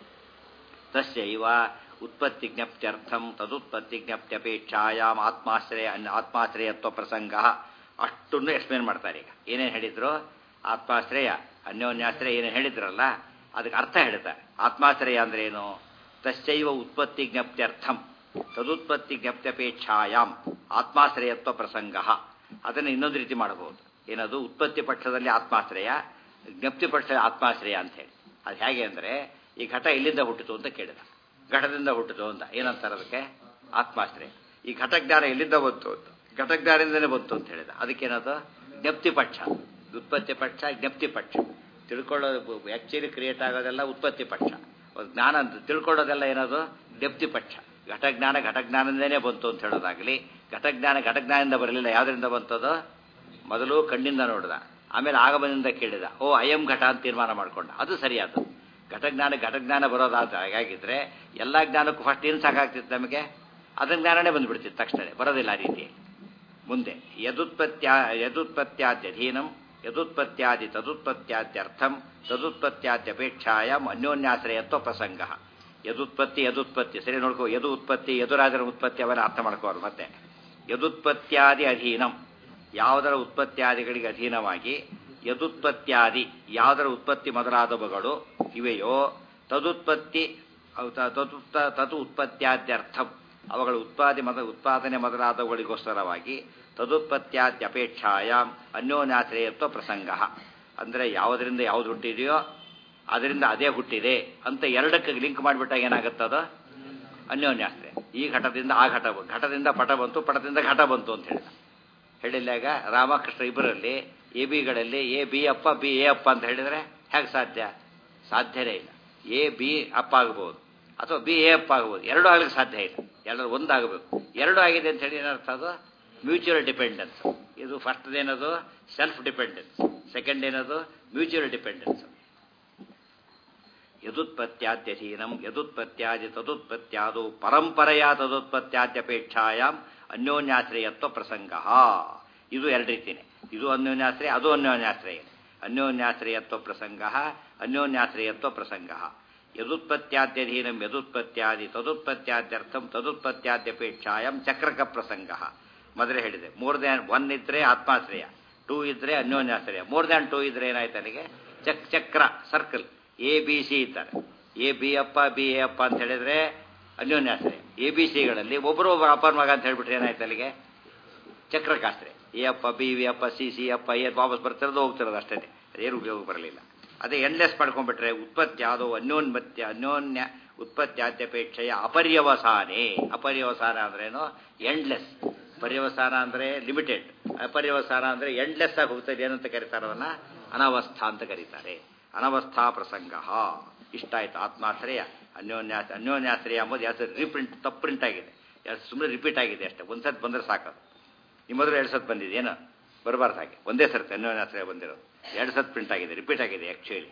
ತಸ್ಯೈವ ಉತ್ಪತ್ತಿ ಜ್ಞಪ್ತ್ಯರ್ಥಂ ತದುತ್ಪತ್ತಿ ಜ್ಞಪ್ತ್ಯಪೇಕ್ಷಾಯಾಮ್ ಆತ್ಮಾಶ್ರಯ ಆತ್ಮಾಶ್ರಯತ್ವ ಪ್ರಸಂಗ ಅಷ್ಟನ್ನು ಎಕ್ಸ್ಪ್ಲೇನ್ ಮಾಡ್ತಾರೆ ಈಗ ಏನೇನು ಹೇಳಿದ್ರು ಆತ್ಮಾಶ್ರಯ ಅನ್ಯೋನ್ಯಾಶ್ರಯ ಏನೇನು ಹೇಳಿದ್ರಲ್ಲ ಅದಕ್ಕೆ ಅರ್ಥ ಹೇಳ್ತಾರೆ ಆತ್ಮಾಶ್ರಯ ಅಂದ್ರೆ ಏನು ತಶ್ಚೈವ ಉತ್ಪತ್ತಿ ಜ್ಞಪ್ತ್ಯರ್ಥಂ ತದುತ್ಪತ್ತಿ ಜ್ಞಪ್ತ್ಯಪೇಕ್ಷಾಯಾಮ್ ಆತ್ಮಾಶ್ರಯತ್ವ ಪ್ರಸಂಗ ಅದನ್ನು ಇನ್ನೊಂದು ರೀತಿ ಮಾಡಬಹುದು ಏನದು ಉತ್ಪತ್ತಿ ಪಕ್ಷದಲ್ಲಿ ಆತ್ಮಾಶ್ರಯ ಜ್ಞಪ್ತಿ ಪಕ್ಷದಲ್ಲಿ ಆತ್ಮಾಶ್ರಯ ಅಂತ ಹೇಳಿ ಅದು ಹೇಗೆ ಅಂದರೆ ಈ ಘಟ ಇಲ್ಲಿಂದ ಹುಟ್ಟಿತು ಅಂತ ಕೇಳಿದ ಘಟದಿಂದ ಹುಟ್ಟಿತು ಅಂತ ಏನಂತಾರೆ ಅದಕ್ಕೆ ಆತ್ಮಾಶ್ರಯ ಈ ಘಟಜ್ಞಾನ ಎಲ್ಲಿಂದ ಬಂತು ಅಂತ ಘಟಜ್ಞಾನದಿಂದಲೇ ಬಂತು ಅಂತ ಹೇಳಿದ ಅದಕ್ಕೇನದು ಜ್ಞಪ್ತಿ ಪಕ್ಷ ಉತ್ಪತ್ತಿ ಪಕ್ಷ ಜ್ಞಪ್ತಿ ಪಕ್ಷ ತಿಳ್ಕೊಳ್ಳೋದು ಆಕ್ಚುಲಿ ಕ್ರಿಯೇಟ್ ಆಗೋದೆಲ್ಲ ಉತ್ಪತ್ತಿ ಪಕ್ಷ ಜ್ಞಾನ ಅಂತ ತಿಳ್ಕೊಳ್ಳೋದೆಲ್ಲ ಏನದು ಜ್ಞಪ್ತಿ ಪಕ್ಷ ಘಟಜ್ಞಾನ ಘಟಜ್ಞಾನದಿಂದನೇ ಬಂತು ಅಂತ ಹೇಳೋದಾಗಲಿ ಘಟಜ್ಞಾನ ಘಟಜ್ಞಾನದಿಂದ ಬರಲಿಲ್ಲ ಯಾವುದರಿಂದ ಬಂತದು ಮೊದಲು ಕಣ್ಣಿಂದ ನೋಡಿದ ಆಮೇಲೆ ಆಗಮನದಿಂದ ಕೇಳಿದ ಓ ಅಯಂ ಘಟ ಅಂತ ತೀರ್ಮಾನ ಮಾಡ್ಕೊಂಡ ಅದು ಸರಿಯಾದ ಘಟಜ್ಞಾನ ಘಟಜ್ಞಾನ ಬರೋದಾದ ಹಾಗಾಗಿದ್ರೆ ಎಲ್ಲ ಜ್ಞಾನಕ್ಕೂ ಫಸ್ಟ್ ಏನು ಸಾಕಾಗ್ತಿತ್ತು ನಮಗೆ ಅದರ ಜ್ಞಾನನೇ ಬಂದ್ಬಿಡ್ತಿತ್ತು ತಕ್ಷಣ ಬರೋದಿಲ್ಲ ಆ ರೀತಿ ಮುಂದೆ ಯದುತ್ಪತ್ತ್ಯಾ ಯದುತ್ಪತ್ತ್ಯಾದ್ಯಧೀನಂ ಯದುತ್ಪತ್ತ್ಯಾದಿ ತದುತ್ಪತ್ತ್ಯಾದ್ಯರ್ಥಂ ತದುತ್ಪತ್ತ್ಯಾದ್ಯಪೇಕ್ಷಾಯಾಮ್ ಅನ್ಯೋನ್ಯಾಶ್ರಯತ್ವ ಪ್ರಸಂಗ ಯದುತ್ಪತ್ತಿ ಯದುತ್ಪತ್ತಿ ಸರಿ ನೋಡ್ಕೋ ಯದು ಉತ್ಪತ್ತಿ ಯದುರಾಜರ ಉತ್ಪತ್ತಿ ಅವೆಲ್ಲ ಅರ್ಥ ಮಾಡ್ಕೋರು ಮತ್ತೆ ಯದುತ್ಪತ್ತ್ಯಾದಿ ಅಧೀನಂ ಯಾವುದರ ಉತ್ಪತ್ತ್ಯಾದಿಗಳಿಗೆ ಅಧೀನವಾಗಿ ಯದುತ್ಪತ್ಯಾದಿ ಯಾವುದರ ಉತ್ಪತ್ತಿ ಮೊದಲಾದವುಗಳು ಇವೆಯೋ ತದುತ್ಪತ್ತಿ ಅವು ತ- ತದುತ್ತ- ತದು ಉತ್ಪತ್ತ್ಯಾದ್ಯರ್ಥಂ ಅವುಗಳ ಉತ್ಪಾದಿ ಮೊದ ಉತ್ಪಾದನೆ ಮೊದಲಾದವುಗಳಿಗೋಸ್ಕರವಾಗಿ ತದುತ್ಪತ್ತ್ಯಾದ್ಯಪೇಕ್ಷಾಯಾಮ್ ಅನ್ಯೋನ್ಯಾಶ್ರಯತ್ವ ಪ್ರಸಂಗ ಅಂದರೆ ಯಾವುದರಿಂದ ಯಾವುದು ಹುಟ್ಟಿದೆಯೋ ಅದರಿಂದ ಅದೇ ಹುಟ್ಟಿದೆ ಅಂತ ಎರಡಕ್ಕೆ ಲಿಂಕ್ ಮಾಡಿಬಿಟ್ಟಾಗ ಏನಾಗುತ್ತದ ಅನ್ಯೋನ್ಯಾಶ್ರಯ ಈ ಘಟದಿಂದ ಆ ಘಟ ಬಂತು ಘಟದಿಂದ ಪಟ ಬಂತು ಪಟದಿಂದ ಘಟ ಬಂತು ಅಂತ ಹೇಳಿದ ಹೇಳಿಲ್ಲಾಗ ರಾಮಕೃಷ್ಣ ಇಬ್ಬರಲ್ಲಿ ಎ ಬಿಗಳಲ್ಲಿ ಎ ಬಿ ಅಪ್ಪ ಬಿ ಎ ಅಪ್ಪ ಅಂತ ಹೇಳಿದರೆ ಹೇಗೆ ಸಾಧ್ಯ ಸಾಧ್ಯನೇ ಇಲ್ಲ ಎ ಬಿ ಅಪ್ಪ ಆಗ್ಬೋದು ಅಥವಾ ಬಿ ಎ ಅಪ್ಪ ಆಗ್ಬೋದು ಎರಡೂ ಆಗ್ಲಿಕ್ಕೆ ಸಾಧ್ಯ ಇಲ್ಲ ಎಲ್ಲರೂ ಒಂದಾಗಬೇಕು ಎರಡು ಆಗಿದೆ ಅಂತ ಹೇಳಿ ಏನರ್ಥ ಅದು ಮ್ಯೂಚುವಲ್ ಡಿಪೆಂಡೆನ್ಸ್ ಇದು ಫಸ್ಟ್ ಏನದು ಸೆಲ್ಫ್ ಡಿಪೆಂಡೆನ್ಸ್ ಸೆಕೆಂಡ್ ಏನದು ಮ್ಯೂಚುವಲ್ ಡಿಪೆಂಡೆನ್ಸ್ ಯದುತ್ಪತ್ತ್ಯಾದ್ಯಧೀನಂ ಯದುತ್ಪತ್ತ್ಯಾದಿ ತದುತ್ಪತ್ತ್ಯಾದು ಪರಂಪರೆಯ ತದುತ್ಪತ್ತ್ಯಾದ್ಯಪೇಕ್ಷಾಯಾಂ ಅನ್ಯೋನ್ಯಾಶ್ರಯತ್ವ ಪ್ರಸಂಗ ಇದು ಎರಡು ರೀತಿನೇ ಇದು ಅನ್ಯೋನ್ಯಾಶ್ರಯ ಅದು ಅನ್ಯೋನ್ಯಾಶ್ರಯ ಅನ್ಯೋನ್ಯಾಶ್ರಯತ್ವ ಪ್ರಸಂಗ ಅನ್ಯೋನ್ಯಾಶ್ರಯತ್ವ ಪ್ರಸಂಗ ಯದುತ್ಪತ್ತ್ಯಾದ್ಯಧೀನಂ ಯದುತ್ಪತ್ತ್ಯಾದಿ ತದುತ್ಪತ್ತ್ಯಾದ್ಯರ್ಥಂ ತದುತ್ಪತ್ತ್ಯಾದ್ಯಪೇಕ್ಷಾಯಾಂ ಚಕ್ರಕ ಪ್ರಸಂಗ ಮೊದಲೇ ಹೇಳಿದೆ ಮೋರ್ ದ್ಯಾನ್ ಒನ್ ಇದ್ರೆ ಆತ್ಮಾಶ್ರಯ ಟೂ ಇದ್ರೆ ಅನ್ಯೋನ್ಯಾಶ್ರಯ ಮೋರ್ ದ್ಯಾನ್ ಟೂ ಇದ್ರೆ ಏನಾಯ್ತು ಅಲ್ಲಿಗೆ ಚಕ್ ಚಕ್ರ ಸರ್ಕಲ್ ಎ ಬಿ ಸಿ ಇದ್ದಾರೆ ಎ ಬಿ ಅಪ್ಪ ಬಿ ಎ ಅಪ್ಪ ಅಂತ ಹೇಳಿದ್ರೆ ಅನ್ಯೋನ್ಯಾಶ್ರಯ ಎ ಬಿ ಸಿಗಳಲ್ಲಿ ಒಬ್ಬರು ಒಬ್ಬರು ಅಪ್ಪನ ಮಗ ಅಂತ ಹೇಳ್ಬಿಟ್ರೆ ಏನಾಯ್ತು ಅಲ್ಲಿಗೆ ಚಕ್ರಕಾಸ್ತ್ರೆ ಎ ಅಪ್ಪ ಬಿ ವಿ ಅಪ್ಪ ಸಿ ಸಿ ಅಪ್ಪ ಎ ವಾಪಸ್ ಬರ್ತಿರೋದು ಹೋಗ್ತಿರೋದು ಅಷ್ಟೇ ಅದೇನು ಉಪಯೋಗ ಬರಲಿಲ್ಲ ಅದೇ ಎಂಡ್ಲೆಸ್ ಮಾಡ್ಕೊಂಡ್ಬಿಟ್ರೆ ಉತ್ಪತ್ತಿ ಯಾವುದೋ ಅನ್ಯೋನ್ಮತ್ಯ ಅನ್ಯೋನ್ಯ ಉತ್ಪತ್ತ್ಯಾದ್ಯಪೇಕ್ಷೆಯ ಅಪರ್ಯವಸಾನೆ ಅಪರ್ಯವಸಾನ ಅಂದ್ರೇನು ಎಂಡ್ಲೆಸ್ ಪರ್ಯವಸಾನ ಅಂದರೆ ಲಿಮಿಟೆಡ್ ಅಪರ್ಯವಸಾನ ಅಂದರೆ ಎಂಡ್ಲೆಸ್ ಆಗಿ ಹೋಗ್ತದೆ ಏನಂತ ಕರೀತಾರೆ ಅದನ್ನ ಅನವಸ್ಥಾ ಅಂತ ಕರೀತಾರೆ ಅನವಸ್ಥಾ ಪ್ರಸಂಗ ಇಷ್ಟ ಆಯ್ತು ಆತ್ಮಾಶ್ರಯ ಅನ್ಯೋನ್ಯಾ ಅನ್ಯೋನ್ಯಾಶ್ರಯ ಎಂಬುದು ಯಾವ್ದು ರೀಪ್ರಿಂಟ್ ತಪ್ಪು ಪ್ರಿಂಟ್ ಆಗಿದೆ ಯಾವ್ದು ಸುಮ್ಮನೆ ರಿಪೀಟ್ ಆಗಿದೆ ಅಷ್ಟೇ ಒಂದ್ಸತ್ ಬಂದರೆ ಸಾಕದು ನಿಮ್ಮದ್ರ ಎರಡು ಸತ್ ಬಂದಿದೆ ಏನು ಬರಬಾರ್ದು ಹಾಗೆ ಒಂದೇ ಸರ್ತಿ ಅನ್ಯೋನ್ಯಾಶ್ರಯ ಬಂದಿರೋದು ಎರಡು ಸತ್ ಪ್ರಿಂಟ್ ಆಗಿದೆ ರಿಪೀಟ್ ಆಗಿದೆ ಆ್ಯಕ್ಚುಲಿ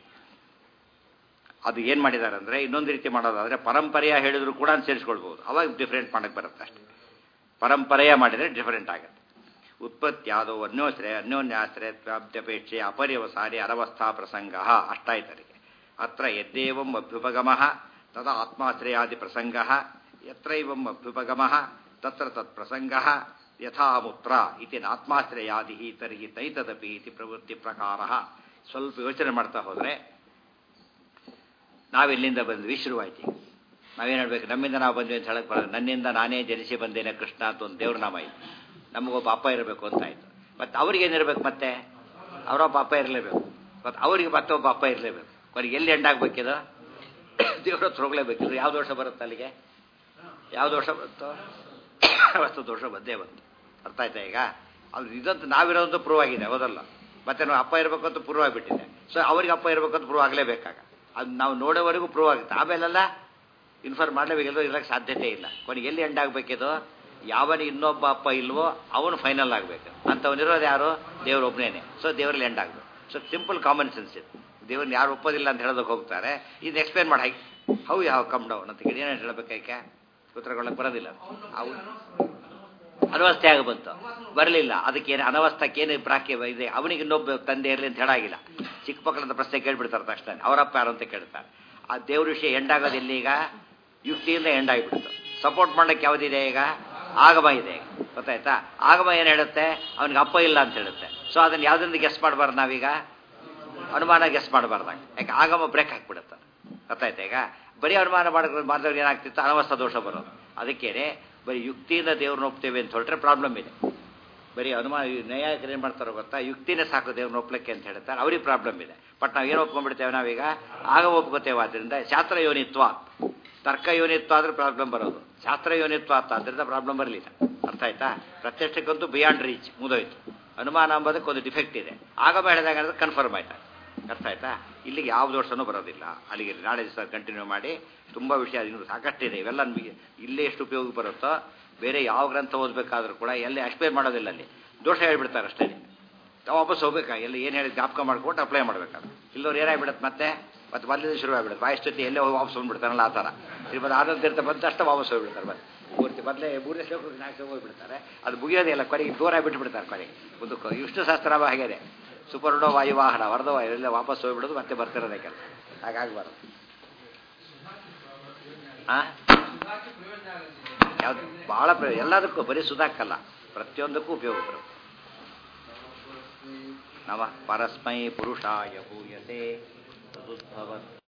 ಅದು ಏನು ಮಾಡಿದ್ದಾರೆ ಅಂದರೆ ಇನ್ನೊಂದು ರೀತಿ ಮಾಡೋದಾದರೆ ಪರಂಪರೆಯ ಹೇಳಿದ್ರು ಕೂಡ ಸೇರಿಸ್ಕೊಳ್ಬೋದು ಅವಾಗ ಡಿಫ್ರೆಂಟ್ ಮಾಡಕ್ಕೆ ಬರುತ್ತೆ ಅಷ್ಟೇ ಪರಂಪರೆಯ ಮಾಡಿದರೆ ಡಿಫರೆಂಟ್ ಆಗುತ್ತೆ ಉತ್ಪತ್ತಿ ಯಾವುದೋ ಅನ್ಯೋಶ್ರಯ ಅನ್ಯೋನ್ಯಾಶ್ರಯತ್ವಾಬ್ದಪೇಕ್ಷೆ ಅಪರ್ಯವಸಾರಿ ಅರವಸ್ಥಾ ಪ್ರಸಂಗ ಅಷ್ಟಾಯ್ತರಿಗೆ ಅತ್ರ ಯದ್ದೇವಂ ಅಭ್ಯುಪಗಮ ತದ ಆತ್ಮಾಶ್ರಯಾದಿ ಪ್ರಸಂಗ ಯತ್ರೈವಂ ಅಭ್ಯುಪಗಮ ತತ್ರ ತತ್ ಪ್ರಸಂಗ ಯಥಾಮುತ್ರ ಇತಿ ಆತ್ಮಾಶ್ರಯಾದಿ ತರ್ಹಿ ತೈತದಪಿ ಇತಿ ಪ್ರವೃತ್ತಿ ಪ್ರಕಾರ ಸ್ವಲ್ಪ ಯೋಚನೆ ಮಾಡ್ತಾ ಹೋದರೆ ನಾವೆಲ್ಲಿಂದ ಬಂದ್ವಿ ಶುರುವಾಯ್ತು ಈಗ. ನಾವೇನು ಹೇಳ್ಬೇಕು ನಮ್ಮಿಂದ ನಾವು ಬಂದ್ವಿ ಅಂತ ಹೇಳಕ್ ಬರೋದು ನನ್ನಿಂದ ನಾನೇ ಜನಿಸಿ ಬಂದೇನೆ ಕೃಷ್ಣ ಅಂತ ಒಂದು ದೇವ್ರ ನಾಮ ಇತ್ತು ನಮಗೊಬ್ಬ ಅಪ್ಪ ಇರಬೇಕು ಅಂತ ಆಯ್ತು ಮತ್ತೆ ಅವ್ರಿಗೆ ಏನಿರ್ಬೇಕು ಮತ್ತೆ ಅವರೊಬ್ಬ ಅಪ್ಪ ಇರಲೇಬೇಕು ಮತ್ತು ಅವರಿಗೆ ಮತ್ತೊಬ್ಬ ಅಪ್ಪ ಇರಲೇಬೇಕು ಅವ್ರಿಗೆ ಎಲ್ಲಿ ಎಂಡಾಗಬೇಕಿದು ದೇವ್ರ ಹತ್ರ ಹೋಗ್ಲೇಬೇಕಿದು ಯಾವ ದೋಷ ಬರುತ್ತೆ ಅಲ್ಲಿಗೆ ಯಾವ ದೋಷ ಬರುತ್ತೋ ಅವತ್ತು ದೋಷ ಬಂದೇ ಬಂತು ಅರ್ಥ ಆಯ್ತಾ ಈಗ ಅದು ಇದಂತೂ ನಾವಿರೋದು ಪ್ರೂವ್ ಆಗಿದೆ ಹೌದಲ್ಲ ಮತ್ತೆ ನಾವು ಅಪ್ಪ ಇರಬೇಕು ಅಂತ ಪ್ರೂವ್ ಆಗಿಬಿಟ್ಟಿದೆ ಸೊ ಅವ್ರಿಗೆ ಅಪ್ಪ ಇರಬೇಕು ಅಂತ ಪ್ರೂವ್ ಆಗಲೇಬೇಕಾಗ ಅದು ನಾವು ನೋಡೋವರೆಗೂ ಪ್ರೂವ್ ಆಗುತ್ತೆ ಆಮೇಲೆಲ್ಲ ಇನ್ಫಾರ್ಮ್ ಮಾಡಲೇಬೇಕಿಲ್ಲ ಇರೋಕ್ಕೆ ಸಾಧ್ಯತೆ ಇಲ್ಲ ಕೊನೆಗೆ ಎಲ್ಲಿ ಎಂಡ್ ಆಗಬೇಕಿದು ಯಾವನ ಇನ್ನೊಬ್ಬ ಅಪ್ಪ ಇಲ್ವೋ ಅವನು ಫೈನಲ್ ಆಗಬೇಕು ಅಂಥವನಿರೋದು ಯಾರು ದೇವರೊಬ್ಬನೇನೆ ಸೊ ದೇವರಲ್ಲಿ ಎಂಡ್ ಆಗಬೇಕು ಸೊ ಸಿಂಪಲ್ ಕಾಮನ್ ಸೆನ್ಸ್ ಇದು ದೇವ್ರನ್ನ ಯಾರು ಒಪ್ಪೋದಿಲ್ಲ ಅಂತ ಹೇಳೋದಕ್ಕೆ ಹೋಗ್ತಾರೆ ಇದು ಎಕ್ಸ್ಪ್ಲೇನ್ ಮಾಡಿ ಹಾಕಿ ಹೌ ಯಾವ ಕಮ್ ಡೌನ್ ಅಂತ ಕೇಳಿ ಏನೇನು ಹೇಳಬೇಕಾಯ್ಕೆ ಉತ್ತರಗೊಳ್ಳಕ್ಕೆ ಬರೋದಿಲ್ಲ ಅವು ಅನವಸ್ಥೆ ಆಗ ಬಂತು ಬರಲಿಲ್ಲ ಅದಕ್ಕೇನು ಅನವಸ್ಥಕ್ಕೇನು ಪ್ರಾಕ್ಯ ಇದೆ ಅವನಿಗೆ ಇನ್ನೊಬ್ಬ ತಂದೆ ಇರಲಿ ಅಂತ ಹೇಳಾಗಿಲ್ಲ ಚಿಕ್ಕ ಮಕ್ಕಳಂತ ಪ್ರಶ್ನೆ ಕೇಳ್ಬಿಡ್ತಾರೆ ತಕ್ಷಣ ಅವರಪ್ಪ ಯಾರು ಅಂತ ಕೇಳ್ತಾರೆ ಆ ದೇವ್ರ ವಿಷಯ ಎಂಡಾಗೋದು ಎಲ್ಲಿ ಈಗ ಯುಕ್ತಿಯಿಂದ ಎಂಡಾಗಿಬಿಡ್ತು ಸಪೋರ್ಟ್ ಮಾಡಕ್ಕೆ ಯಾವುದಿದೆ ಈಗ ಆಗಮ ಇದೆ ಈಗ ಗೊತ್ತಾಯ್ತಾ ಆಗಮ ಏನು ಹೇಳುತ್ತೆ ಅವನಿಗೆ ಅಪ್ಪ ಇಲ್ಲ ಅಂತ ಹೇಳುತ್ತೆ ಸೊ ಅದನ್ನು ಯಾವುದರಿಂದ ಗೆಸ್ ಮಾಡಬಾರ್ದು ನಾವೀಗ ಅನುಮಾನ ಗೆಸ್ ಮಾಡಬಾರ್ದಾಗ ಯಾಕೆ ಆಗಮ ಬ್ರೇಕ್ ಹಾಕ್ಬಿಡುತ್ತೆ ಗೊತ್ತಾಯ್ತಾ ಈಗ ಬರೀ ಅನುಮಾನ ಮಾಡೋದು ಮಾಡಿದವ್ರು ಏನಾಗ್ತಿತ್ತು ಅನವಸ್ಥ ದೋಷ ಬರೋದು ಅದಕ್ಕೇನೆ ಬರೀ ಯುಕ್ತಿಯಿಂದ ದೇವ್ರನ್ನ ಒಪ್ತೇವೆ ಅಂತ ಹೊರಟ್ರೆ ಪ್ರಾಬ್ಲಮ್ ಇದೆ ಬರೀ ಅನುಮಾನ ನ್ಯಾಯಾಧಿಕರು ಏನು ಮಾಡ್ತಾರೋ ಗೊತ್ತಾ ಯುಕ್ತಿನೇ ಸಾಕು ದೇವ್ರನ್ನ ಒಪ್ಲಕ್ಕೆ ಅಂತ ಹೇಳ್ತಾರೆ ಅವ್ರಿಗೆ ಪ್ರಾಬ್ಲಮ್ ಇದೆ ಬಟ್ ನಾವು ಏನು ಒಪ್ಕೊಂಡ್ಬಿಡ್ತೇವೆ ನಾವೀಗ ಆಗ ಒಪ್ಕೋತೇವೆ ಆದ್ದರಿಂದ ಶಾಸ್ತ್ರ ಯೋನಿತ್ವ ತರ್ಕ ಯೋನಿತ್ವ ಆದ್ರೆ ಪ್ರಾಬ್ಲಮ್ ಬರೋದು ಶಾಸ್ತ್ರ ಯೋನಿತ್ವ ಅಂತ ಅದರಿಂದ ಪ್ರಾಬ್ಲಮ್ ಬರಲಿಲ್ಲ ಅರ್ಥ ಆಯ್ತಾ ಪ್ರತ್ಯಕ್ಷಕ್ಕಂತೂ ಬಿಯಾಂಡ್ ರೀಚ್ ಮುದೋಯ್ತು ಅನುಮಾನ ಎಂಬುದಕ್ಕೆ ಒಂದು ಡಿಫೆಕ್ಟ್ ಇದೆ ಆಗ ಹೇಳಿದಾಗ ಅಂದ್ರೆ ಕನ್ಫರ್ಮ್ ಆಯ್ತಾ ಅರ್ಥ ಆಯ್ತಾ ಇಲ್ಲಿಗೆ ಯಾವ ದೋಷನೂ ಬರೋದಿಲ್ಲ ಅಲ್ಲಿಗೆ ನಾಳೆ ದಿವಸ ಕಂಟಿನ್ಯೂ ಮಾಡಿ ತುಂಬ ವಿಷಯ ಇನ್ನೂ ಸಾಕಷ್ಟಿದೆ ಇವೆಲ್ಲ ನಮಗೆ ಇಲ್ಲೇ ಎಷ್ಟು ಉಪಯೋಗ ಬರುತ್ತೋ ಬೇರೆ ಯಾವ ಗ್ರಂಥ ಓದಬೇಕಾದ್ರೂ ಕೂಡ ಎಲ್ಲಿ ಎಕ್ಸ್ಪ್ಲೇನ್ ಮಾಡೋದಿಲ್ಲ ಅಲ್ಲಿ ದೋಷ ಹೇಳ್ಬಿಡ್ತಾರೆ ಅಷ್ಟೇ ವಾಪಸ್ ಹೋಗ್ಬೇಕಾ ಎಲ್ಲಿ ಏನು ಹೇಳಿ ಜ್ಞಾಪಕ ಮಾಡ್ಕೊಂಡು ಅಪ್ಲೈ ಮಾಡ್ಬೇಕಾದ್ರೆ ಇಲ್ಲವ್ರು ಏನಾಗ್ಬಿಡುತ್ತೆ ಮತ್ತೆ ಮತ್ತೆ ಮೊದಲಿಂದ ಶುರು ಆಗ್ಬಿಡುತ್ತೆ ಬಾಯಿಷ್ಟೊತ್ತಿ ಎಲ್ಲೇ ಹೋಗಿ ವಾಪಸ್ ಬಂದ್ಬಿಡ್ತಾರಲ್ಲ ಆ ಥರ ಶ್ರೀಮದ್ ಆನಂದ ತೀರ್ಥ ಬಂದ ಅಷ್ಟೇ ವಾಪಸ್ ಹೋಗ್ಬಿಡ್ತಾರೆ ಮತ್ತೆ ಪೂರ್ತಿ ಮೊದಲೇ ಮೂರನೇ ಶ್ಲೋಕಕ್ಕೆ ನಾಲ್ಕು ಶ್ಲೋಕ ಹೋಗ್ಬಿಡ್ತಾರೆ ಅದು ಮುಗಿಯೋದೇ ಇಲ್ಲ ಕೊನೆಗೆ ದೂರ ಬಿಟ್ಬಿಡ್ತಾರೆ ಕೊನೆಗೆ ಮುಂದಕ್ಕೆ ವಿಷ್ಣು ಶಾಸ್ತ್ರ ಹಾಗಿದೆ ಸುಪರ್ಣೋ ವಾಯುವಾಹನ ವರದೋ ಎಲ್ಲ ವಾಪಸ್ ಹೋಗ್ಬಿಡೋದು ಮತ್ತೆ ಬರ್ತಿರೋದೇ ಕೆಲಸ ಹಾಗಾಗಬಾರ್ದು ಆ ಯಾವ್ದು ಭಾಳ ಪ್ರಯೋಜನ ಎಲ್ಲದಕ್ಕೂ ಬರೀ ಸುಧಾಕಲ್ಲ ಪ್ರತಿಯೊಂದಕ್ಕೂ ಉಪಯೋಗ ಬರುತ್ತೆ ನಮಃ ಪರಸ್ಮೈ ಪುರುಷಾಯ ಭೂಯತೆ ತದುದ್ಭವ